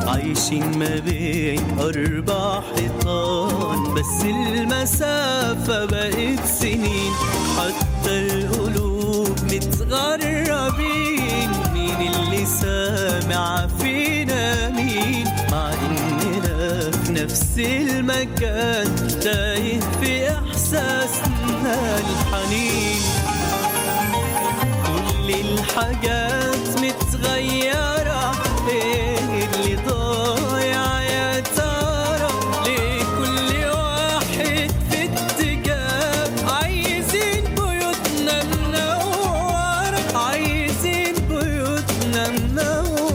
عايشين ما بين أربع حيطان بس المسافة بقت سنين حتى القلوب متغربين مين اللي سامع فينا مين مع إننا في نفس المكان تايه في إحساسنا الحنين كل الحاجات متغيرة ايه اللي ضايع يا ترى ليه كل واحد في اتجاه عايزين بيوتنا منورة عايزين بيوتنا منورة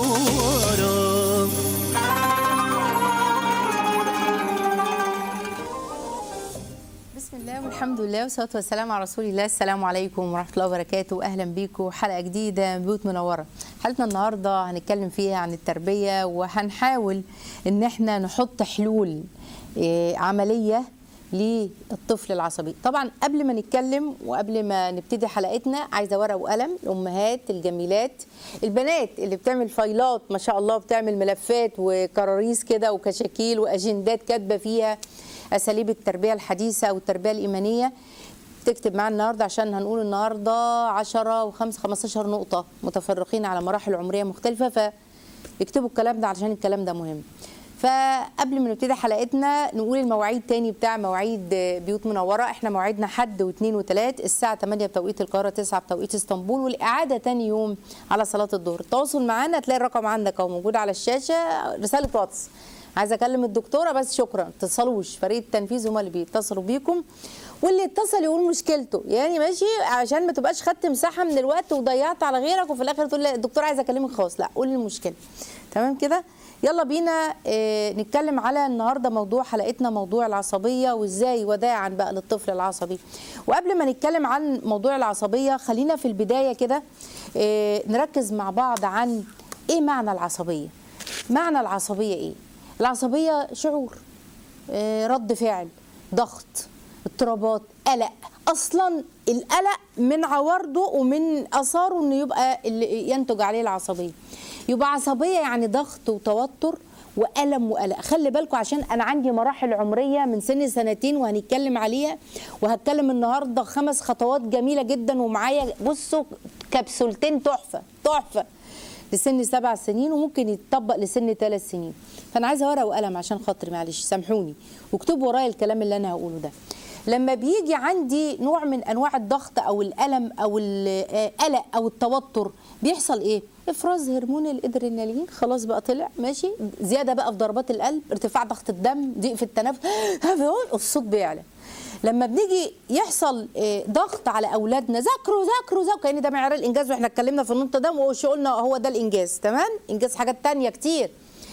بسم الله والحمد لله والصلاه والسلام على رسول الله السلام عليكم ورحمه الله وبركاته اهلا بيكم حلقه جديده من بيوت منوره حلقتنا النهارده هنتكلم فيها عن التربيه وهنحاول ان احنا نحط حلول إيه، عمليه للطفل العصبي طبعا قبل ما نتكلم وقبل ما نبتدي حلقتنا عايزه ورقه وقلم الامهات الجميلات البنات اللي بتعمل فايلات ما شاء الله بتعمل ملفات وكراريس كده وكشاكيل واجندات كاتبه فيها اساليب التربيه الحديثه والتربيه الايمانيه تكتب معانا النهارده عشان هنقول النهارده 10 و5 15 نقطه متفرقين على مراحل عمريه مختلفه فاكتبوا الكلام ده علشان الكلام ده مهم فقبل ما نبتدي حلقتنا نقول المواعيد تاني بتاع مواعيد بيوت منوره احنا مواعيدنا حد واثنين وثلاث الساعه 8 بتوقيت القاهره 9 بتوقيت اسطنبول والاعاده تاني يوم على صلاه الظهر التواصل معانا تلاقي الرقم عندك اهو موجود على الشاشه رساله واتس عايزه اكلم الدكتوره بس شكرا ما تتصلوش فريق التنفيذ هم اللي بيتصلوا بيكم واللي اتصل يقول مشكلته يعني ماشي عشان ما تبقاش خدت مساحه من الوقت وضيعت على غيرك وفي الاخر تقول لي الدكتور عايزه اكلمك خاص لا قول لي المشكله تمام كده يلا بينا آه، نتكلم على النهارده موضوع حلقتنا موضوع العصبيه وازاي وداعا بقى للطفل العصبي وقبل ما نتكلم عن موضوع العصبيه خلينا في البدايه كده آه، نركز مع بعض عن ايه معنى العصبيه معنى العصبيه ايه العصبيه شعور آه، رد فعل ضغط اضطرابات قلق اصلا القلق من عوارضه ومن اثاره انه يبقى اللي ينتج عليه العصبيه يبقى عصبيه يعني ضغط وتوتر والم وقلق خلي بالكم عشان انا عندي مراحل عمريه من سن سنتين وهنتكلم عليها وهتكلم النهارده خمس خطوات جميله جدا ومعايا بصوا كبسولتين تحفه تحفه لسن سبع سنين وممكن يتطبق لسن ثلاث سنين فانا عايزه ورقه وقلم عشان خاطري معلش سامحوني واكتبوا ورايا الكلام اللي انا هقوله ده لما بيجي عندي نوع من انواع الضغط او الالم او القلق او التوتر بيحصل ايه افراز هرمون الادرينالين خلاص بقى طلع ماشي زياده بقى في ضربات القلب ارتفاع ضغط الدم ضيق في التنفس الصوت بيعلى لما بنيجي يحصل آه، ضغط على اولادنا ذاكروا ذاكروا ذاكروا كان ده معيار الانجاز واحنا اتكلمنا في النقطه ده وش قلنا هو ده الانجاز تمام انجاز حاجات تانية كتير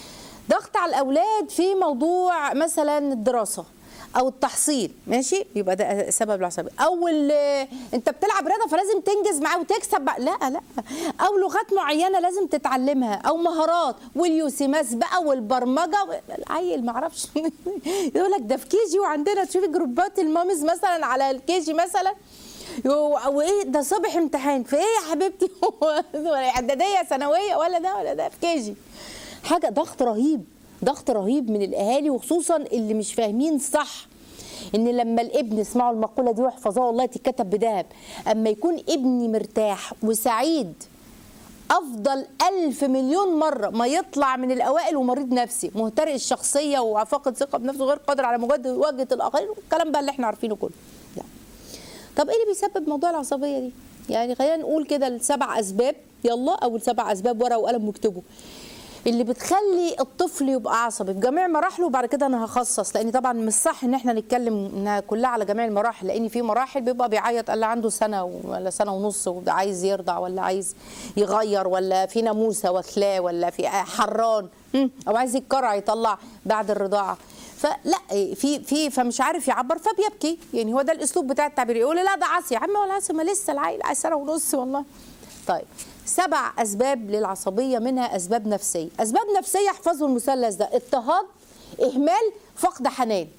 ضغط على الاولاد في موضوع مثلا الدراسه او التحصيل ماشي يبقى ده سبب العصبيه او ال- انت بتلعب رياضه فلازم تنجز معاه وتكسب بقى. لا لا او لغات معينه لازم تتعلمها او مهارات واليوسيماس بقى والبرمجه العيل ما اعرفش يقول لك ده في كيجي وعندنا تشوفي جروبات المامز مثلا على الكيجي مثلا يو- وايه ده صبح امتحان في ايه يا حبيبتي هو اعداديه ثانويه ولا ده ولا ده في كيجي حاجه ضغط رهيب ضغط رهيب من الاهالي وخصوصا اللي مش فاهمين صح ان لما الابن اسمعوا المقوله دي واحفظوها والله تتكتب بذهب اما يكون ابني مرتاح وسعيد افضل ألف مليون مره ما يطلع من الاوائل ومريض نفسي مهترئ الشخصيه وفاقد ثقه بنفسه غير قادر على مواجهه الاخرين والكلام بقى اللي احنا عارفينه كله لا. طب ايه اللي بيسبب موضوع العصبيه دي يعني خلينا نقول كده السبع اسباب يلا اول سبع اسباب ورقه وقلم واكتبوا اللي بتخلي الطفل يبقى عصبي في جميع مراحله وبعد كده انا هخصص لان طبعا مش صح ان احنا نتكلم انها كلها على جميع المراحل لان في مراحل بيبقى بيعيط قال عنده سنه ولا سنه ونص وعايز يرضع ولا عايز يغير ولا في ناموسه واكلاه ولا في حران هم، او عايز يتكرع يطلع بعد الرضاعه فلا في في فمش عارف يعبر فبيبكي يعني هو ده الاسلوب بتاع التعبير يقول لي لا ده عصي يا عم هو العصي ما لسه العيل عايز سنه ونص والله طيب سبع اسباب للعصبيه منها اسباب نفسيه اسباب نفسيه احفظوا المثلث ده اضطهاد اهمال فقد حنان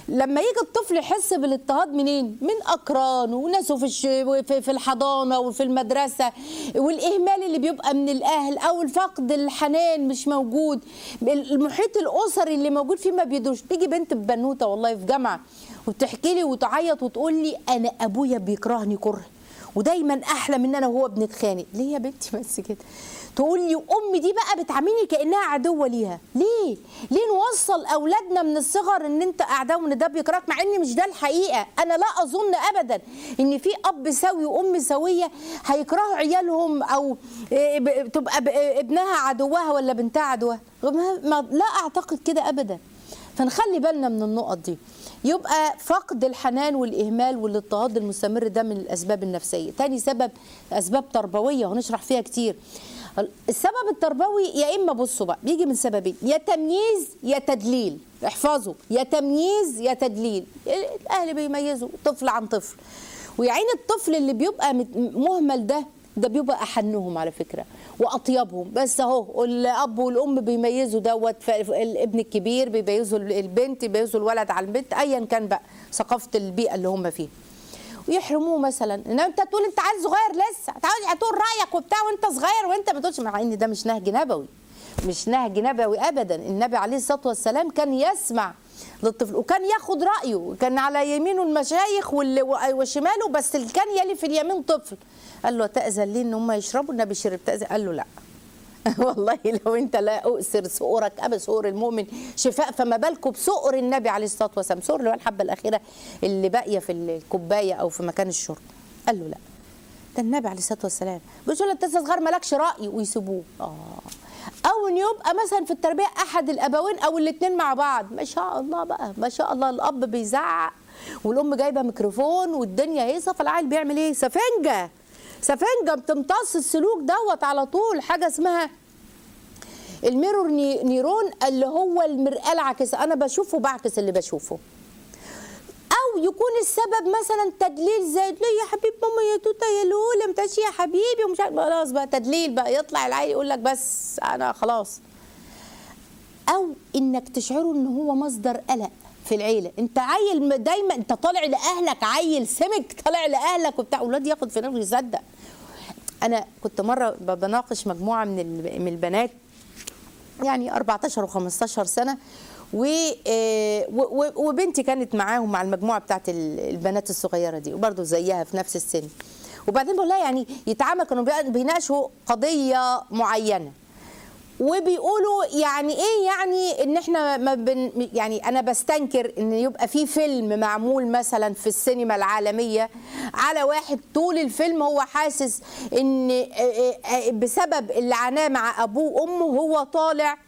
لما يجي الطفل يحس بالاضطهاد منين؟ من اقرانه وناسه في الش... في في الحضانه وفي المدرسه والاهمال اللي بيبقى من الاهل او الفقد الحنان مش موجود المحيط الاسري اللي موجود فيه ما بيدوش تيجي بنت بنوته والله في جامعه وتحكي لي وتعيط وتقول لي انا ابويا بيكرهني كره ودايما احلم ان انا وهو بنتخانق ليه يا بنتي بس كده تقول لي امي دي بقى بتعاملني كانها عدوه ليها ليه ليه نوصل اولادنا من الصغر ان انت اعداء وان ده بيكرهك مع ان مش ده الحقيقه انا لا اظن ابدا ان في اب سوي وام سويه هيكرهوا عيالهم او إيه ب- تبقى ب- ابنها عدوها ولا بنتها عدوها ما- ما- لا اعتقد كده ابدا فنخلي بالنا من النقط دي يبقى فقد الحنان والإهمال والاضطهاد المستمر ده من الأسباب النفسية تاني سبب أسباب تربوية وهنشرح فيها كتير السبب التربوي يا إما بصوا بقى بيجي من سببين يا تمييز يا تدليل احفظوا يا تمييز يا تدليل الأهل بيميزوا طفل عن طفل ويعين الطفل اللي بيبقى مت- مهمل ده ده بيبقى احنهم على فكره واطيبهم بس اهو الاب والام بيميزوا دوت ف- الابن الكبير بيميزوا البنت بيميزوا الولد على البنت ايا كان بقى ثقافه البيئه اللي هم فيها ويحرموه مثلا ان انت تقول انت عيل صغير لسه تعالى تقول رايك وبتاع وانت صغير وانت ما تقولش مع ان ده مش نهج نبوي مش نهج نبوي ابدا النبي عليه الصلاه والسلام كان يسمع للطفل وكان ياخد رايه كان على يمينه المشايخ وال- وشماله بس اللي كان يلي في اليمين طفل قال له تاذن لي ان هم يشربوا النبي شرب تاذن قال له لا والله لو انت لا اؤثر سؤرك ابا سؤر المؤمن شفاء فما بالكم بسؤر النبي عليه الصلاه والسلام سؤر اللي هو الحبه الاخيره اللي باقيه في الكوبايه او في مكان الشرب قال له لا ده النبي عليه الصلاه والسلام بيقول له انت لسه صغير مالكش راي ويسيبوه اه او ان يبقى مثلا في التربيه احد الابوين او الاثنين مع بعض ما شاء الله بقى ما شاء الله الاب بيزعق والام جايبه ميكروفون والدنيا هيصه فالعيل بيعمل ايه سفنجه سفنجه بتمتص السلوك دوت على طول حاجه اسمها الميرور ني- نيرون اللي هو المرآة العاكسة أنا بشوفه بعكس اللي بشوفه أو يكون السبب مثلا تدليل زي ليه يا حبيب ماما يا توتا يا لولا متعشي يا حبيبي ومش عارف خلاص بقى تدليل بقى يطلع العيل يقول لك بس أنا خلاص أو إنك تشعره إن هو مصدر قلق في العيلة أنت عيل م- دايما أنت طالع لأهلك عيل سمك طالع لأهلك وبتاع أولاد ياخد في نفسه يصدق أنا كنت مرة ب- بناقش مجموعة من ال- من البنات يعني 14 و15 سنه و آه، و- و- وبنتي كانت معاهم مع المجموعه بتاعت ال- البنات الصغيره دي وبرضه زيها في نفس السن وبعدين بقول لها يعني يتعامل كانوا بي- بيناقشوا قضيه معينه وبيقولوا يعني ايه يعني ان احنا ما بن يعني انا بستنكر ان يبقى في فيلم معمول مثلا في السينما العالميه على واحد طول الفيلم هو حاسس ان آه، آه، بسبب اللي عاناه مع ابوه وامه هو طالع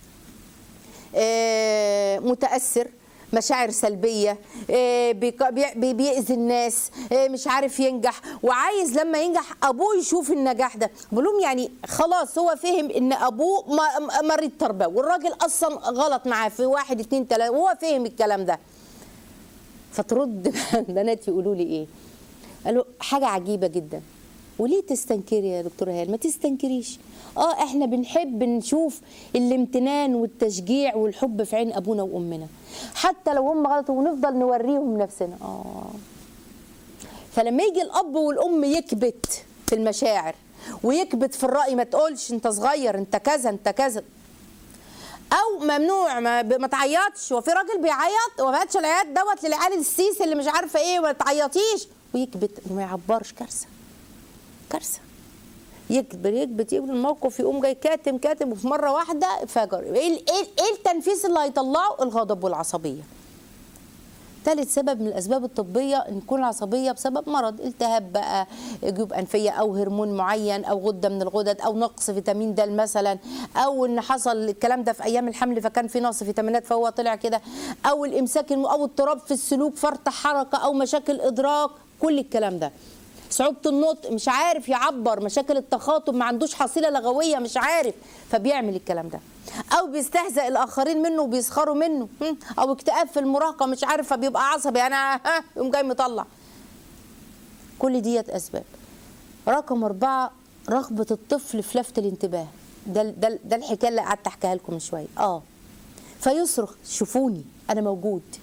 آه، متاثر مشاعر سلبيه آه، بيك- بي- بي- بيأذي الناس آه، مش عارف ينجح وعايز لما ينجح ابوه يشوف النجاح ده بقول لهم يعني خلاص هو فهم ان ابوه م- مريض تربوي والراجل اصلا غلط معاه في واحد اتنين تلاته وهو فهم الكلام ده فترد بنات يقولوا لي ايه قالوا حاجه عجيبه جدا وليه تستنكري يا دكتوره هيال ما تستنكريش اه احنا بنحب نشوف الامتنان والتشجيع والحب في عين ابونا وامنا حتى لو هم غلطوا ونفضل نوريهم نفسنا اه فلما يجي الاب والام يكبت في المشاعر ويكبت في الراي ما تقولش انت صغير انت كذا انت كذا او ممنوع ما, ب- ما تعيطش وفي راجل بيعيط وما بقتش العياط دوت للعيال السيس اللي مش عارفه ايه وما تعيطيش ويكبت وما يعبرش كارثه كارثه يكبر يكبت يكبر الموقف يقوم جاي كاتم كاتم وفي مره واحده فجر ايه ال- ايه ايه التنفيذ اللي هيطلعه الغضب والعصبيه ثالث سبب من الاسباب الطبيه ان تكون العصبيه بسبب مرض التهاب بقى جيوب انفيه او هرمون معين او غده من الغدد او نقص فيتامين د مثلا او ان حصل الكلام ده في ايام الحمل فكان في نقص فيتامينات فهو طلع كده او الامساك الم- او اضطراب في السلوك فرط حركه او مشاكل ادراك كل الكلام ده صعوبة النطق مش عارف يعبر مشاكل التخاطب ما عندوش حصيلة لغوية مش عارف فبيعمل الكلام ده او بيستهزئ الاخرين منه وبيسخروا منه هم، او اكتئاب في المراهقة مش عارف فبيبقى عصبي انا ها يقوم جاي مطلع كل ديت اسباب رقم أربعة رغبة الطفل في لفت الانتباه ده ده ده الحكايه اللي قعدت احكيها لكم من شويه اه فيصرخ شوفوني انا موجود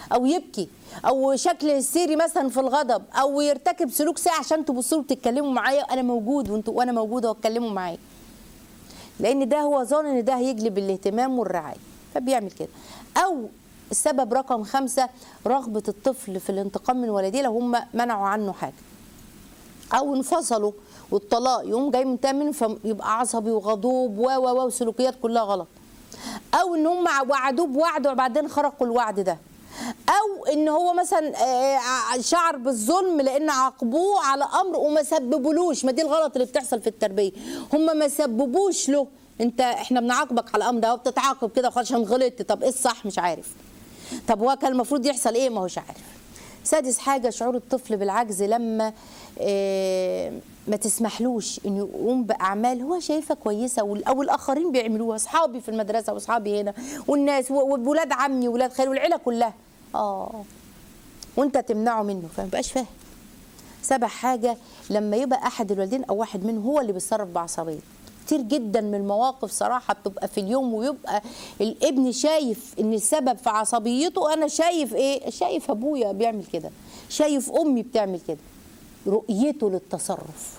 او يبكي او شكل هستيري مثلا في الغضب او يرتكب سلوك سيء عشان تبصوا له تتكلموا معايا انا موجود وانتوا وانا موجوده واتكلموا معايا لان ده هو ظن ان ده هيجلب الاهتمام والرعايه فبيعمل كده او السبب رقم خمسة رغبة الطفل في الانتقام من والديه لو هم منعوا عنه حاجة أو انفصلوا والطلاق يقوم جاي منتمن فيبقى عصبي وغضوب و و و وسلوكيات كلها غلط أو إن هم وعدوه بوعد وبعدين خرقوا الوعد ده او ان هو مثلا آه، شعر بالظلم لان عاقبوه على امر وما سببولوش ما دي الغلط اللي بتحصل في التربيه هم ما سببوش له انت احنا بنعاقبك على الامر ده وبتتعاقب كده وخلاص عشان غلطت طب ايه الصح مش عارف طب هو كان المفروض يحصل ايه ما هوش عارف سادس حاجه شعور الطفل بالعجز لما آه، ما تسمحلوش انه يقوم باعمال هو شايفها كويسه وال- او الاخرين بيعملوها اصحابي في المدرسه واصحابي هنا والناس و- وولاد عمي وولاد خالي والعيله كلها اه وانت تمنعه منه فما بقاش فاهم سبع حاجه لما يبقى احد الوالدين او واحد منهم هو اللي بيتصرف بعصبيه كتير جدا من المواقف صراحه بتبقى في اليوم ويبقى الابن شايف ان السبب في عصبيته انا شايف ايه شايف ابويا بيعمل كده شايف امي بتعمل كده رؤيته للتصرف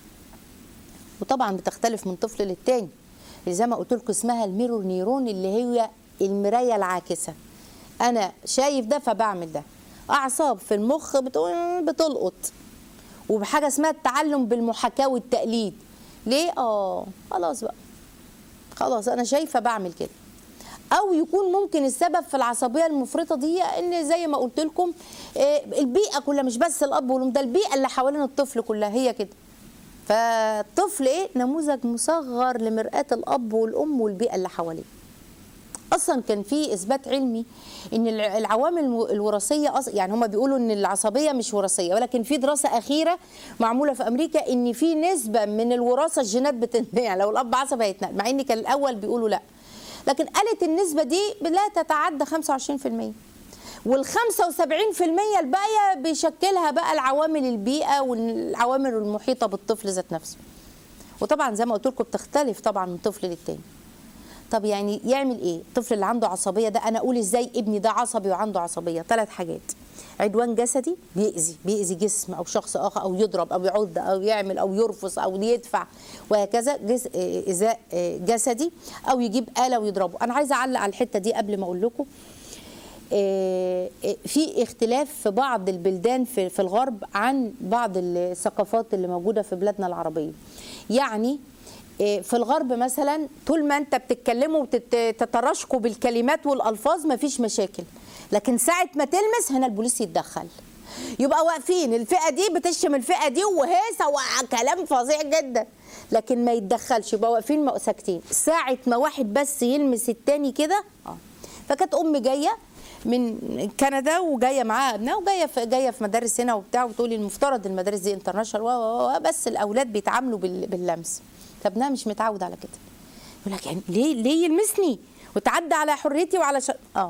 وطبعا بتختلف من طفل للتاني اللي زي ما قلت لكم اسمها الميرور نيرون اللي هي المرايه العاكسه انا شايف ده فبعمل ده اعصاب في المخ بتقول بتلقط وبحاجه اسمها التعلم بالمحاكاه والتقليد ليه اه خلاص بقى خلاص انا شايفه بعمل كده او يكون ممكن السبب في العصبيه المفرطه دي ان زي ما قلت لكم آه، البيئه كلها مش بس الاب والام ده البيئه اللي حوالين الطفل كلها هي كده فالطفل ايه نموذج مصغر لمرآة الاب والام والبيئه اللي حواليه اصلا كان في اثبات علمي ان الع- العوامل الو- الوراثيه أص... يعني هم بيقولوا ان العصبيه مش وراثيه ولكن في دراسه اخيره معموله في امريكا ان في نسبه من الوراثه الجينات بتنتقل يعني لو الاب عصبي هيتنقل مع ان كان الاول بيقولوا لا لكن قالت النسبه دي لا تتعدى 25% وال 75% الباقيه بيشكلها بقى العوامل البيئه والعوامل المحيطه بالطفل ذات نفسه وطبعا زي ما قلت لكم بتختلف طبعا من طفل للتاني طب يعني يعمل ايه الطفل اللي عنده عصبيه ده انا اقول ازاي ابني ده عصبي وعنده عصبيه ثلاث حاجات عدوان جسدي بيأذي بيأذي جسم او شخص اخر او يضرب او يعض او يعمل او يرفص او يدفع وهكذا جس... آه، ايذاء آه، جسدي او يجيب آلة ويضربه انا عايزه اعلق على الحته دي قبل ما اقول لكم آه، آه، في اختلاف في بعض البلدان في في الغرب عن بعض الثقافات اللي موجوده في بلادنا العربيه يعني آه، في الغرب مثلا طول ما انت بتتكلموا وتتراشقوا بالكلمات والالفاظ مفيش مشاكل لكن ساعه ما تلمس هنا البوليس يتدخل يبقى واقفين الفئه دي بتشتم الفئه دي وهيصه وكلام فظيع جدا لكن ما يتدخلش يبقى واقفين ما- ساكتين ساعه ما واحد بس يلمس التاني كده اه فكانت ام جايه من كندا وجايه معاها ابنها وجايه في جايه في مدارس هنا وبتاع وتقولي المفترض المدارس دي انترناشونال و- و- و- بس الاولاد بيتعاملوا بال- باللمس فابنها مش متعود على كده يقول لك يعني ليه ليه يلمسني وتعدى على حريتي وعلى ش... اه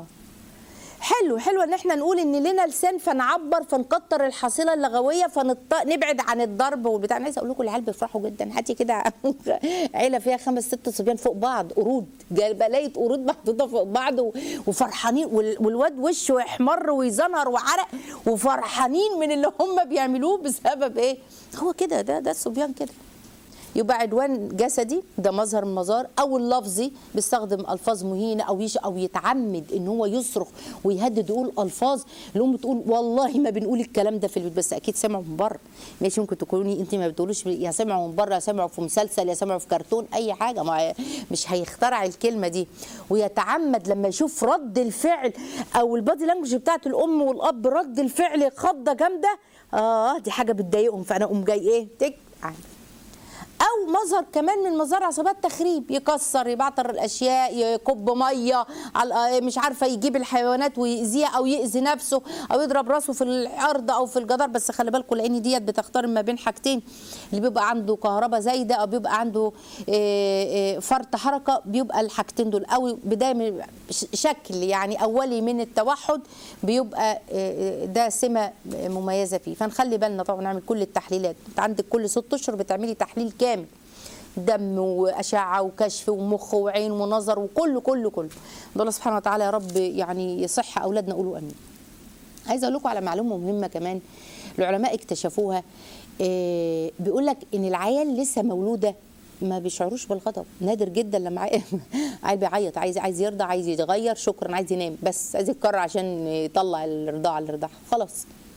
حلو حلو ان احنا نقول ان لنا لسان فنعبر فنكتر الحصيله اللغويه فنبعد عن الضرب والبتاع انا عايزه اقول لكم العيال بيفرحوا جدا هاتي كده عيله فيها خمس ست صبيان فوق بعض قرود بلاقي قرود محطوطه فوق بعض و- وفرحانين وال- والواد وشه يحمر ويزنهر وعرق وفرحانين من اللي هم بيعملوه بسبب ايه هو كده ده ده الصبيان كده يبقى عدوان جسدي ده مظهر من المظاهر او اللفظي بيستخدم الفاظ مهينه او يش او يتعمد ان هو يصرخ ويهدد يقول الفاظ الام تقول والله ما بنقول الكلام ده في البيت بس اكيد سمعوا من بره ماشي ممكن تكوني انت ما بتقولوش يا سمعوا من بره يا سمعوا في مسلسل يا سمعوا في كرتون اي حاجه ما مش هيخترع الكلمه دي ويتعمد لما يشوف رد الفعل او البادي لانجوج بتاعت الام والاب رد الفعل خضه جامده اه دي حاجه بتضايقهم فانا اقوم جاي ايه تك عادي. او مظهر كمان من مظاهر عصابات تخريب يكسر يبعتر الاشياء يكب ميه على مش عارفه يجيب الحيوانات ويأذيها او يأذي نفسه او يضرب راسه في الارض او في الجدار بس خلي بالكم لان ديت بتختار ما بين حاجتين اللي بيبقى عنده كهرباء زايده او بيبقى عنده آه، آه، فرط حركه بيبقى الحاجتين دول او بدايه من ش- شكل يعني اولي من التوحد بيبقى آه، آه، ده سمه مميزه فيه فنخلي بالنا طبعا نعمل كل التحليلات انت عندك كل ست اشهر بتعملي تحليل كامل دم واشعه وكشف ومخ وعين ونظر وكله كله كله الله سبحانه وتعالى يا رب يعني يصح اولادنا قولوا امين عايزه اقول لكم على معلومه مهمه كمان العلماء اكتشفوها إيه بيقول لك ان العيال لسه مولوده ما بيشعروش بالغضب نادر جدا لما عيل عيل بيعيط عايز عايز يرضع عايز يتغير شكرا عايز ينام بس عايز يتكرر عشان يطلع الرضاعه اللي رضعها خلاص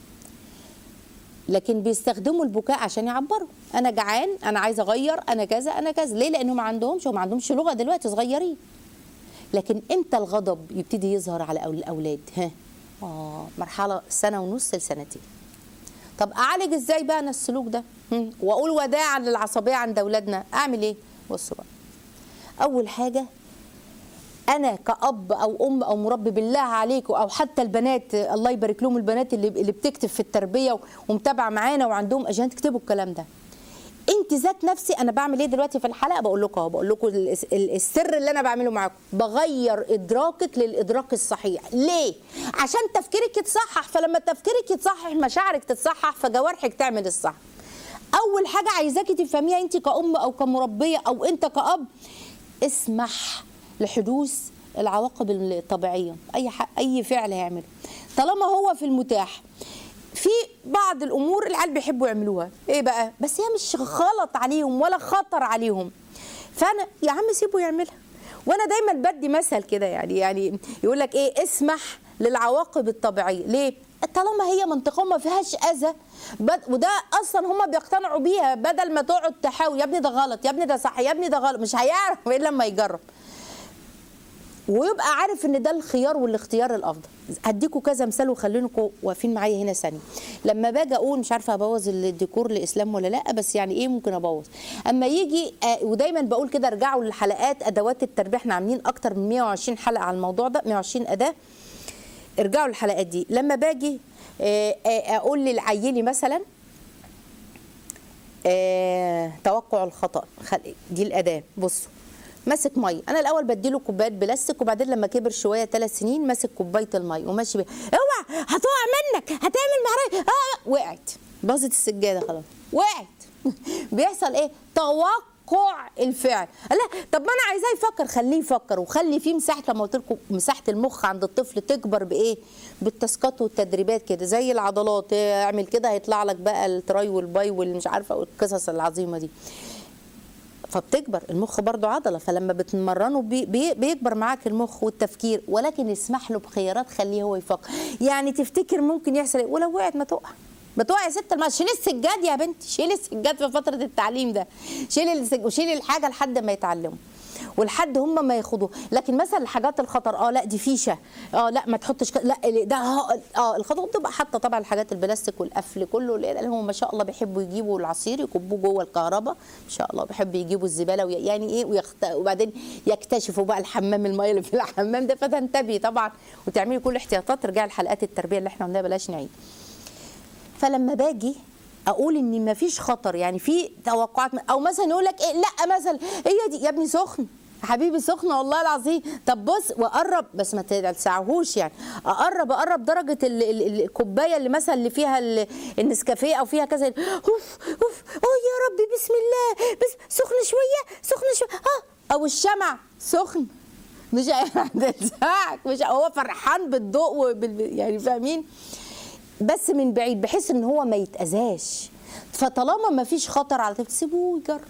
لكن بيستخدموا البكاء عشان يعبروا انا جعان انا عايز اغير انا كذا انا كذا ليه لانهم ما عندهمش وما عندهمش لغه دلوقتي صغيرين لكن امتى الغضب يبتدي يظهر على أول- الاولاد ها اه مرحله سنه ونص لسنتين طب اعالج ازاي بقى انا السلوك ده هم؟ واقول وداعا للعصبيه عند اولادنا اعمل ايه بصوا بقى اول حاجه انا كاب او ام او مربي بالله عليكم او حتى البنات الله يبارك لهم البنات اللي اللي بتكتب في التربيه ومتابعه معانا وعندهم اجنده تكتبوا الكلام ده انت ذات نفسي انا بعمل ايه دلوقتي في الحلقه بقول لكم اهو بقول لكم الس- ال- السر اللي انا بعمله معاكم بغير ادراكك للادراك الصحيح ليه عشان تفكيرك يتصحح فلما تفكيرك يتصحح مشاعرك تتصحح فجوارحك تعمل الصح اول حاجه عايزاكي تفهميها انت كأم او كمربيه او انت كأب اسمح لحدوث العواقب الطبيعيه اي ح... اي فعل هيعمله طالما هو في المتاح في بعض الامور العيال بيحبوا يعملوها ايه بقى بس هي مش غلط عليهم ولا خطر عليهم فانا يا عم سيبه يعملها وانا دايما بدي مثل كده يعني يعني يقول لك ايه اسمح للعواقب الطبيعيه ليه طالما هي منطقه ما فيهاش اذى بد... وده اصلا هم بيقتنعوا بيها بدل ما تقعد تحاول يا ابني ده غلط يا ابني ده صح يا ابني ده غلط مش هيعرف الا لما يجرب ويبقى عارف ان ده الخيار والاختيار الافضل هديكوا كذا مثال وخلينكم واقفين معايا هنا ثانيه لما باجي اقول مش عارفه ابوظ الديكور لاسلام ولا لا بس يعني ايه ممكن ابوظ اما يجي آه ودايما بقول كده ارجعوا للحلقات ادوات التربيه احنا عاملين اكتر من 120 حلقه على الموضوع ده 120 اداه ارجعوا للحلقات دي لما باجي آه آه اقول للعيلي مثلا آه توقع الخطا خل- دي الاداه بصوا ماسك ميه انا الاول بديله كوبايات بلاستيك وبعدين لما كبر شويه ثلاث سنين ماسك كوبايه الميه وماشي بيها اوعى هتقع منك هتعمل معرفه آه وقعت باظت السجاده خلاص وقعت بيحصل ايه توقع الفعل لا طب ما انا عايزاه يفكر خليه يفكر وخلي فيه مساحه لما قلت لكم مساحه المخ عند الطفل تكبر بايه بالتاسكات والتدريبات كده زي العضلات اعمل كده هيطلع لك بقى التراي والباي والمش عارفه والقصص العظيمه دي فبتكبر المخ برضو عضله فلما بتمرنه بي بي بيكبر معاك المخ والتفكير ولكن اسمح له بخيارات خليه هو يفكر يعني تفتكر ممكن يحصل ايه ولو وقعت ما تقع ما تقع يا ست ما شيل السجاد يا بنتي شيل السجاد في فتره التعليم ده شيل السج... وشيل الحاجه لحد ما يتعلموا ولحد هم ما ياخدوه لكن مثلا الحاجات الخطر اه لا دي فيشه اه لا ما تحطش ك... لا ده اه, آه الخطر بتبقى حاطه طبعا الحاجات البلاستيك والقفل كله اللي هم ما شاء الله بيحبوا يجيبوا العصير يكبوه جوه الكهرباء ما شاء الله بيحبوا يجيبوا الزباله وي... يعني ايه ويخت... وبعدين يكتشفوا بقى الحمام الميه اللي في الحمام ده فتنتبهي طبعا وتعملي كل احتياطات ترجعي لحلقات التربيه اللي احنا قلناها بلاش نعيد فلما باجي اقول ان مفيش خطر يعني في توقعات او مثلا يقول لك إيه لا مثلا هي دي يا ابني سخن حبيبي سخنه والله العظيم طب بص واقرب بس ما تلسعهوش يعني اقرب اقرب درجه ال- ال- ال- الكوبايه اللي مثلا اللي فيها ال- النسكافيه او فيها كذا اوف اوف اوه يا ربي بسم الله بس سخن شويه سخن شويه اه او الشمع سخن مش هيزعق مش هو فرحان بالضوء وبال يعني فاهمين بس من بعيد بحيث ان هو ما يتاذاش فطالما ما فيش خطر على طفل سيبوه يجرب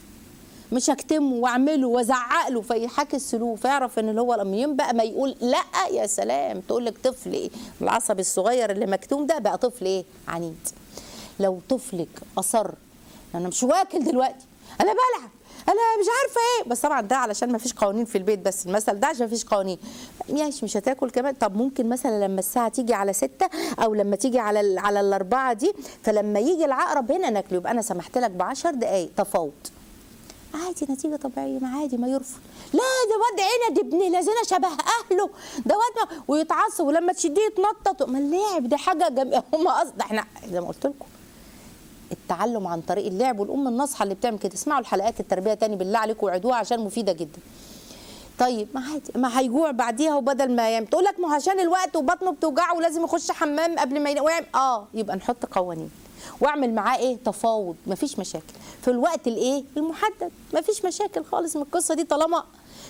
مش هكتمه واعمله وازعق له فيحاكي السلوك فيعرف ان اللي هو لما يوم بقى ما يقول لا يا سلام تقول لك طفل ايه العصبي الصغير اللي مكتوم ده بقى طفل ايه عنيد لو طفلك اصر انا مش واكل دلوقتي انا بلعب انا مش عارفه ايه بس طبعا ده علشان ما فيش قوانين في البيت بس المثل ده عشان ما فيش قوانين ماشي مش هتاكل كمان طب ممكن مثلا لما الساعه تيجي على ستة او لما تيجي على ال- على الاربعه دي فلما يجي العقرب هنا ناكله يبقى انا سمحت لك ب 10 دقائق تفاوض عادي نتيجه طبيعيه ما عادي ما يرفض لا ده واد عند ابن لذينه شبه اهله ده واد ما- ويتعصب ولما تشديه يتنطط ما اللعب ده حاجه جم... هم قصد احنا زي ما قلت لكم التعلم عن طريق اللعب والام الناصحه اللي بتعمل كده اسمعوا الحلقات التربيه تاني بالله عليكم وعدوها عشان مفيده جدا طيب ما عادي ما هيجوع بعديها وبدل ما يعمل تقول لك ما هو عشان الوقت وبطنه بتوجعه ولازم يخش حمام قبل ما ينام ويعمل اه يبقى نحط قوانين واعمل معاه ايه تفاوض مفيش مشاكل في الوقت الايه المحدد مفيش مشاكل خالص من القصه دي طالما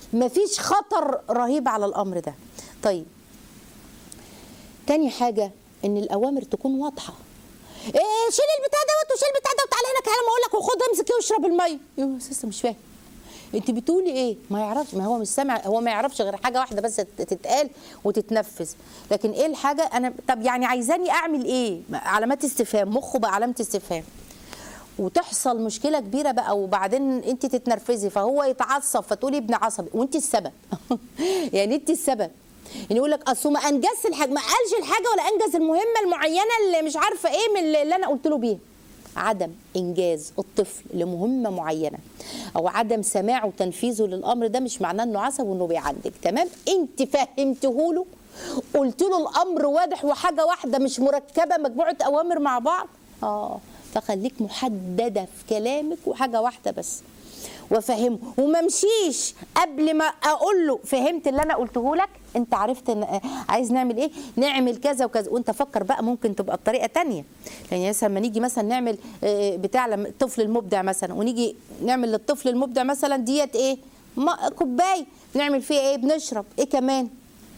مفيش خطر رهيب على الامر ده طيب تاني حاجه ان الاوامر تكون واضحه إيه شيل البتاع دوت وشيل البتاع دوت تعالى هنا كده ما اقول لك وخد امسك واشرب الميه يا استاذه مش فاهم انت بتقولي ايه ما يعرفش ما هو مش سامع هو ما يعرفش غير حاجه واحده بس تتقال وتتنفذ لكن ايه الحاجه انا طب يعني عايزاني اعمل ايه علامات استفهام مخه بقى علامه استفهام وتحصل مشكله كبيره بقى وبعدين انت تتنرفزي فهو يتعصب فتقولي ابن عصبي وانت السبب يعني انت السبب يعني يقول لك اصل ما انجزش الحاجه ما قالش الحاجه ولا انجز المهمه المعينه اللي مش عارفه ايه من اللي اللي انا قلت له بيها عدم انجاز الطفل لمهمه معينه او عدم سماعه وتنفيذه للامر ده مش معناه انه عصب وانه بيعندك تمام انت فهمته له قلت له الامر واضح وحاجه واحده مش مركبه مجموعه اوامر مع بعض اه فخليك محدده في كلامك وحاجه واحده بس وافهمه وما امشيش قبل ما اقول له فهمت اللي انا قلته لك انت عرفت ان عايز نعمل ايه نعمل كذا وكذا وانت فكر بقى ممكن تبقى بطريقه تانية يعني مثلا لما نيجي مثلا نعمل آه، بتاع لما الطفل المبدع مثلا ونيجي نعمل للطفل المبدع مثلا ديت ايه ما كوبايه نعمل فيها ايه بنشرب ايه كمان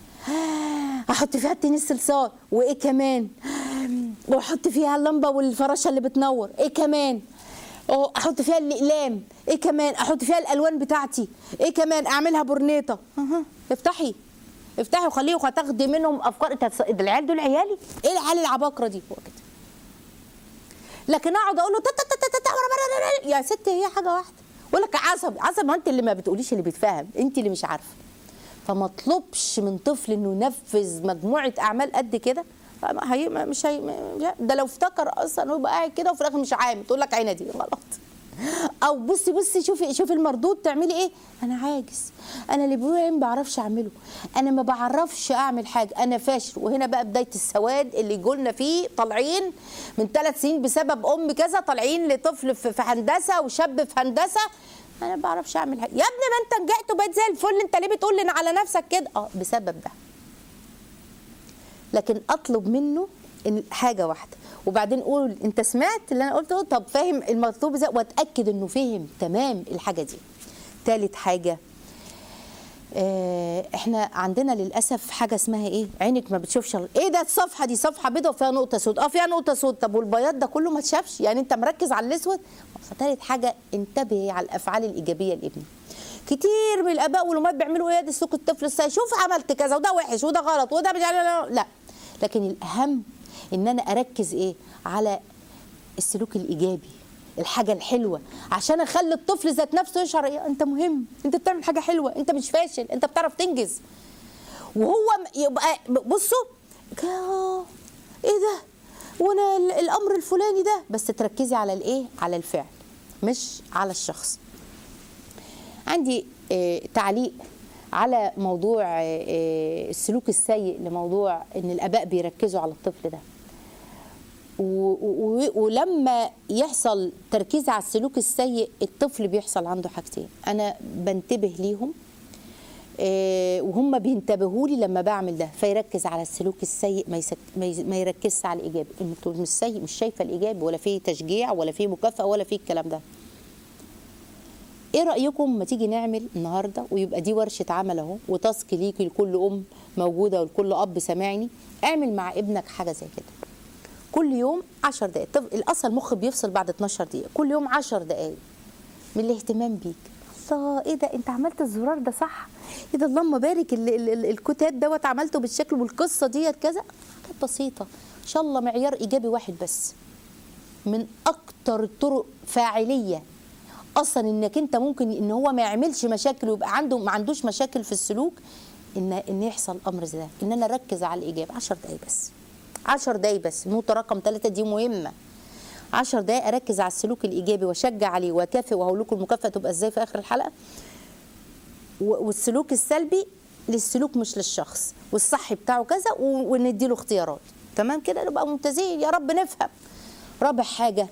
احط فيها التنين الصلصال وايه كمان واحط فيها اللمبه والفراشه اللي بتنور ايه كمان أو احط فيها الاقلام ايه كمان احط فيها الالوان بتاعتي ايه كمان اعملها برنيطه أها. افتحي افتحي وخليه وهتاخدي منهم افكار انت هتص- ده العيال دول عيالي ايه العيال العباقره دي هو كده لكن اقعد اقول له تا- تا- تا- تا- تا- تا- تا- يا ست هي حاجه واحده اقول لك عصبي عصبي ما انت اللي ما بتقوليش اللي بيتفهم انت اللي مش عارفه فما اطلبش من طفل انه ينفذ مجموعه اعمال قد كده ما هي ما- مش هي ما- ده لو افتكر اصلا هو يبقى قاعد كده وفي الاخر مش عامل تقول لك عينه دي غلط او بصي بصي شوفي شوفي المردود تعملي ايه انا عاجز انا اللي بقوله ما بعرفش اعمله انا ما بعرفش اعمل حاجه انا فاشل وهنا بقى بدايه السواد اللي جولنا فيه طالعين من ثلاث سنين بسبب ام كذا طالعين لطفل في في هندسه وشاب في هندسه انا ما بعرفش اعمل حاجه يا ابني ما انت نجحت وبقيت زي الفل انت ليه بتقول لنا على نفسك كده اه بسبب ده لكن اطلب منه إن حاجه واحده وبعدين قول انت سمعت اللي انا قلته طب فاهم المطلوب ازاي واتاكد انه فهم تمام الحاجه دي ثالث حاجه آه، احنا عندنا للاسف حاجه اسمها ايه عينك ما بتشوفش ال- ايه ده الصفحه دي صفحه بيضاء وفيها نقطه سود اه فيها نقطه سود طب والبياض ده كله ما اتشافش يعني انت مركز على الاسود فتالت حاجه انتبهي على الافعال الايجابيه لابنك كتير من الاباء والامهات بيعملوا ايه ده سلوك الطفل السيء شوف عملت كذا وده وحش وده غلط وده مش عارف- لا لكن الاهم ان انا اركز ايه على السلوك الايجابي الحاجه الحلوه عشان اخلي الطفل ذات نفسه يشعر إيه انت مهم انت بتعمل حاجه حلوه انت مش فاشل انت بتعرف تنجز وهو م- يبقى بصوا كا- ايه ده وانا ال- الامر الفلاني ده بس تركزي على الايه على الفعل مش على الشخص عندي آه، تعليق على موضوع آه، آه، السلوك السيء لموضوع ان الاباء بيركزوا على الطفل ده و- و- ولما يحصل تركيز على السلوك السيء الطفل بيحصل عنده حاجتين انا بنتبه ليهم آه، وهم بينتبهوا لي لما بعمل ده فيركز على السلوك السيء ما, يسك ما ي- ما يركزش على الايجابي انتوا مش سيء مش شايفه الايجابي ولا فيه تشجيع ولا فيه مكافاه ولا فيه الكلام ده ايه رايكم ما تيجي نعمل النهارده ويبقى دي ورشه عمل اهو وتاسك ليكي لكل ام موجوده ولكل اب سامعني اعمل مع ابنك حاجه زي كده كل يوم 10 دقائق طب الاصل المخ بيفصل بعد 12 دقيقه كل يوم 10 دقائق من الاهتمام بيك الله ايه ده انت عملت الزرار ده صح ايه ده اللهم بارك ال- ال- ال- الكتاب دوت عملته بالشكل والقصه ديت كذا حاجات بسيطه ان شاء الله معيار ايجابي واحد بس من اكتر الطرق فاعليه اصلا انك انت ممكن ان هو ما يعملش مشاكل ويبقى عنده ما عندوش مشاكل في السلوك ان ان يحصل امر زي ده ان انا اركز على الايجاب 10 دقايق بس 10 دقايق بس النقطه رقم ثلاثة دي مهمه 10 دقايق اركز على السلوك الايجابي واشجع عليه واكافئ وهقول لكم المكافاه تبقى ازاي في اخر الحلقه و- والسلوك السلبي للسلوك مش للشخص والصح بتاعه كذا و- ونديله اختيارات تمام كده نبقى ممتازين يا رب نفهم رابع حاجه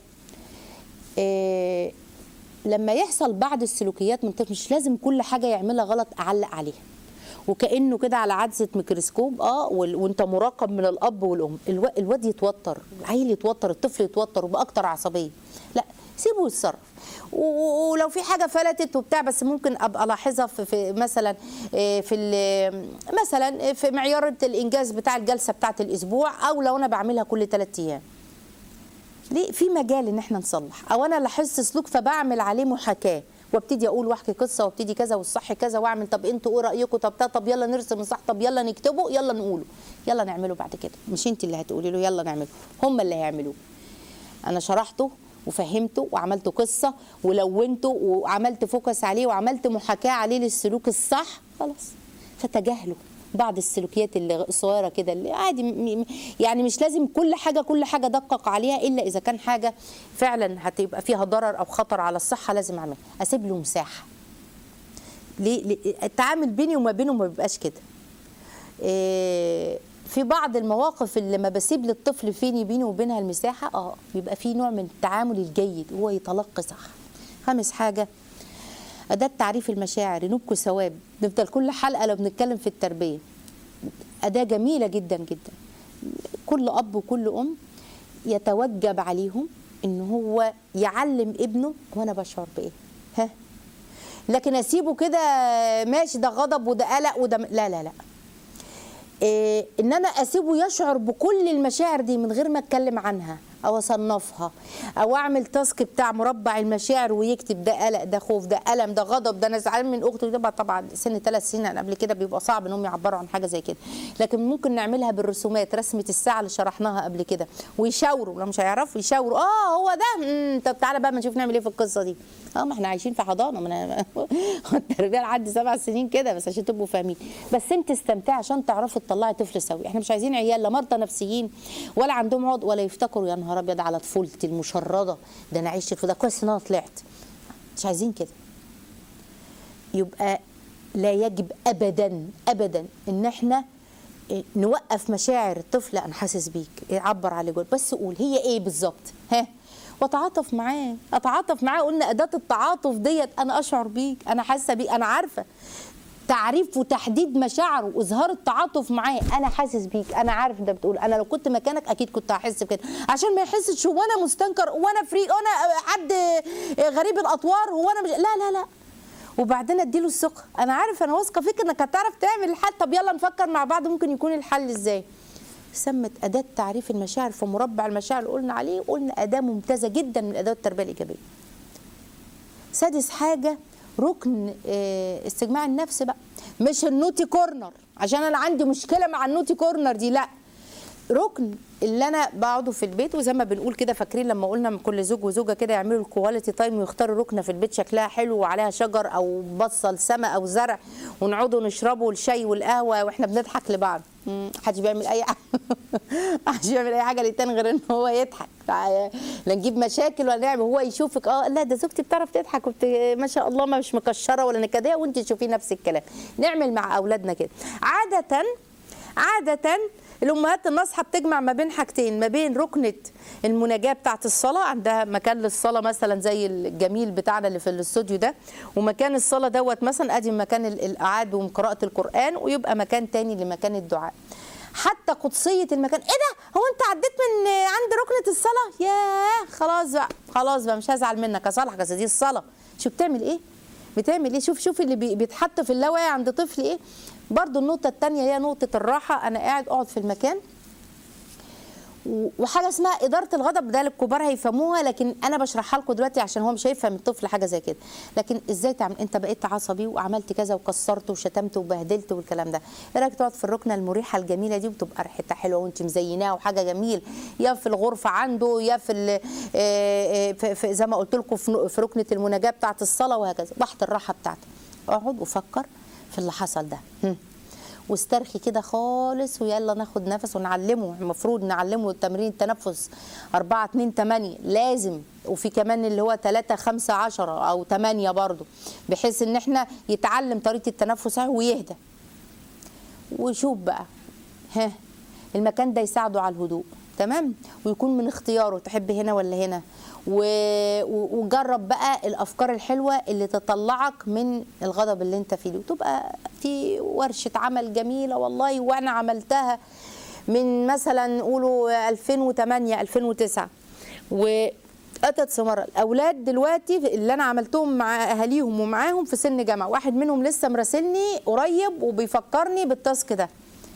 إيه لما يحصل بعض السلوكيات من طفل مش لازم كل حاجه يعملها غلط اعلق عليها وكانه كده على عدسه ميكروسكوب اه وال- وانت مراقب من الاب والام الو- الواد يتوتر العيل يتوتر الطفل يتوتر ويبقى اكتر عصبيه لا سيبه يتصرف و- و- ولو في حاجه فلتت وبتاع بس ممكن ابقى الاحظها في, في مثلا آه، في ال- مثلا في معيار الانجاز بتاع الجلسه بتاعه الاسبوع او لو انا بعملها كل ثلاث ايام ليه في مجال ان احنا نصلح او انا لاحظت سلوك فبعمل عليه محاكاه وابتدي اقول واحكي قصه وابتدي كذا والصح كذا واعمل طب انتوا ايه رايكم طب ده طب يلا نرسم الصح طب يلا نكتبه يلا نقوله يلا نعمله بعد كده مش انت اللي هتقولي له يلا نعمله هم اللي هيعملوه انا شرحته وفهمته وعملت قصه ولونته وعملت فوكس عليه وعملت محاكاه عليه للسلوك الصح خلاص فتجاهلوا بعض السلوكيات اللي الصغيره كده اللي عادي م- م- يعني مش لازم كل حاجه كل حاجه دقق عليها الا اذا كان حاجه فعلا هتبقى فيها ضرر او خطر على الصحه لازم اعملها اسيب له مساحه ليه ليه- التعامل بيني وما بينه ما بيبقاش كده إيه، في بعض المواقف اللي لما بسيب للطفل فيني بيني وبينها المساحه اه بيبقى في نوع من التعامل الجيد هو يتلقي صح خامس حاجه أداة تعريف المشاعر نبكي ثواب نفضل كل حلقة لو بنتكلم في التربية أداة جميلة جدا جدا كل أب وكل أم يتوجب عليهم إن هو يعلم ابنه وأنا بشعر بإيه ها لكن أسيبه كده ماشي ده غضب وده قلق وده م- لا لا لا إيه ان انا اسيبه يشعر بكل المشاعر دي من غير ما اتكلم عنها او اصنفها او اعمل تاسك بتاع مربع المشاعر ويكتب ده قلق ده خوف ده الم ده غضب ده انا زعلان من اخته ده طبعا سن ثلاث سنين قبل كده بيبقى صعب انهم يعبروا عن حاجه زي كده لكن ممكن نعملها بالرسومات رسمه الساعه اللي شرحناها قبل كده ويشاوروا لو مش هيعرفوا يشاوروا اه هو ده مم، طب تعالى بقى ما نشوف نعمل ايه في القصه دي اه ما احنا عايشين في حضانه ما أنا- التربيه لحد سبع سنين كده بس عشان تبقوا فاهمين بس انت استمتعي عشان تعرفي تطلعي طفل سوي احنا مش عايزين عيال لا مرضى نفسيين ولا عندهم عقد ولا يفتكروا يا نهار ابيض على طفولتي المشرده ده انا عشت في ده كويس ان انا طلعت مش عايزين كده يبقى لا يجب ابدا ابدا ان احنا نوقف مشاعر الطفل انا حاسس بيك عبر عليه جول بس قول هي ايه بالظبط ها واتعاطف معاه اتعاطف معاه قلنا اداه التعاطف ديت انا اشعر بيك انا حاسه بيك انا عارفه تعريف وتحديد مشاعره واظهار التعاطف معاه انا حاسس بيك انا عارف انت بتقول انا لو كنت مكانك اكيد كنت هحس بكده عشان ما يحسش هو انا مستنكر وانا فري وانا حد غريب الاطوار هو انا مش لا لا لا وبعدين اديله الثقه انا عارف انا واثقه فيك انك هتعرف تعمل الحل طب يلا نفكر مع بعض ممكن يكون الحل ازاي سمت أداة تعريف المشاعر في مربع المشاعر اللي قلنا عليه قلنا أداة ممتازة جدا من أدوات التربية الإيجابية سادس حاجة ركن آه، استجماع النفس بقى مش النوتي كورنر عشان أنا عندي مشكلة مع النوتي كورنر دي لا ركن اللي انا بقعده في البيت وزي ما بنقول كده فاكرين لما قلنا من كل زوج وزوجه كده يعملوا الكواليتي تايم ويختاروا ركنه في البيت شكلها حلو وعليها شجر او بصل سما او زرع ونقعدوا نشربوا الشاي والقهوه واحنا بنضحك لبعض مم، محدش بيعمل اي حاجه محدش بيعمل اي حاجه للتاني غير ان هو يضحك لا نجيب مشاكل ولا نعمل هو يشوفك اه لا ده زوجتي بتعرف تضحك وبت... ما شاء الله ما مش مكشره ولا نكديه وانت تشوفي نفس الكلام نعمل مع اولادنا كده عاده عادة الأمهات الناصحة بتجمع ما بين حاجتين ما بين ركنة المناجاة بتاعة الصلاة عندها مكان للصلاة مثلا زي الجميل بتاعنا اللي في الاستوديو ده ومكان الصلاة دوت مثلا أدي مكان ال- القعاد وقراءة القرآن ويبقى مكان تاني لمكان الدعاء حتى قدسية المكان ايه ده هو انت عديت من عند ركنة الصلاة ياه خلاص بقى خلاص بقى مش هزعل منك اصالحك بس دي الصلاة شو بتعمل ايه بتعمل ايه شوف شوف اللي بي- بيتحط في اللاوعي عند طفل ايه برضو النقطة التانية هي نقطة الراحة أنا قاعد أقعد في المكان و- وحاجه اسمها اداره الغضب ده الكبار هيفهموها لكن انا بشرحها لكم دلوقتي عشان هو مش هيفهم الطفل حاجه زي كده لكن ازاي تعمل انت بقيت عصبي وعملت كذا وكسرت وشتمت وبهدلت والكلام ده ايه رايك تقعد في الركنه المريحه الجميله دي وتبقى ريحتها حلوه وانت مزيناها وحاجه جميل يا في الغرفه عنده يا في ال- آه، آه، في- في- زي ما قلت لكم في ن- في ركنه المناجاه بتاعه الصلاه وهكذا واحد الراحه بتاعتك اقعد وفكر في اللي حصل ده هم. واسترخي كده خالص ويلا ناخد نفس ونعلمه المفروض نعلمه تمرين التنفس 4 2 8 لازم وفي كمان اللي هو 3 5 10 او 8 برضو بحيث ان احنا يتعلم طريقه التنفس صحيح ويهدى وشوف بقى ها المكان ده يساعده على الهدوء تمام ويكون من اختياره تحب هنا ولا هنا و- و- وجرب بقى الافكار الحلوه اللي تطلعك من الغضب اللي انت فيه وتبقى في ورشه عمل جميله والله وانا عملتها من مثلا قولوا 2008 2009 واتت ثمار الاولاد دلوقتي اللي انا عملتهم مع اهاليهم ومعاهم في سن جامعه واحد منهم لسه مراسلني قريب وبيفكرني بالتاسك ده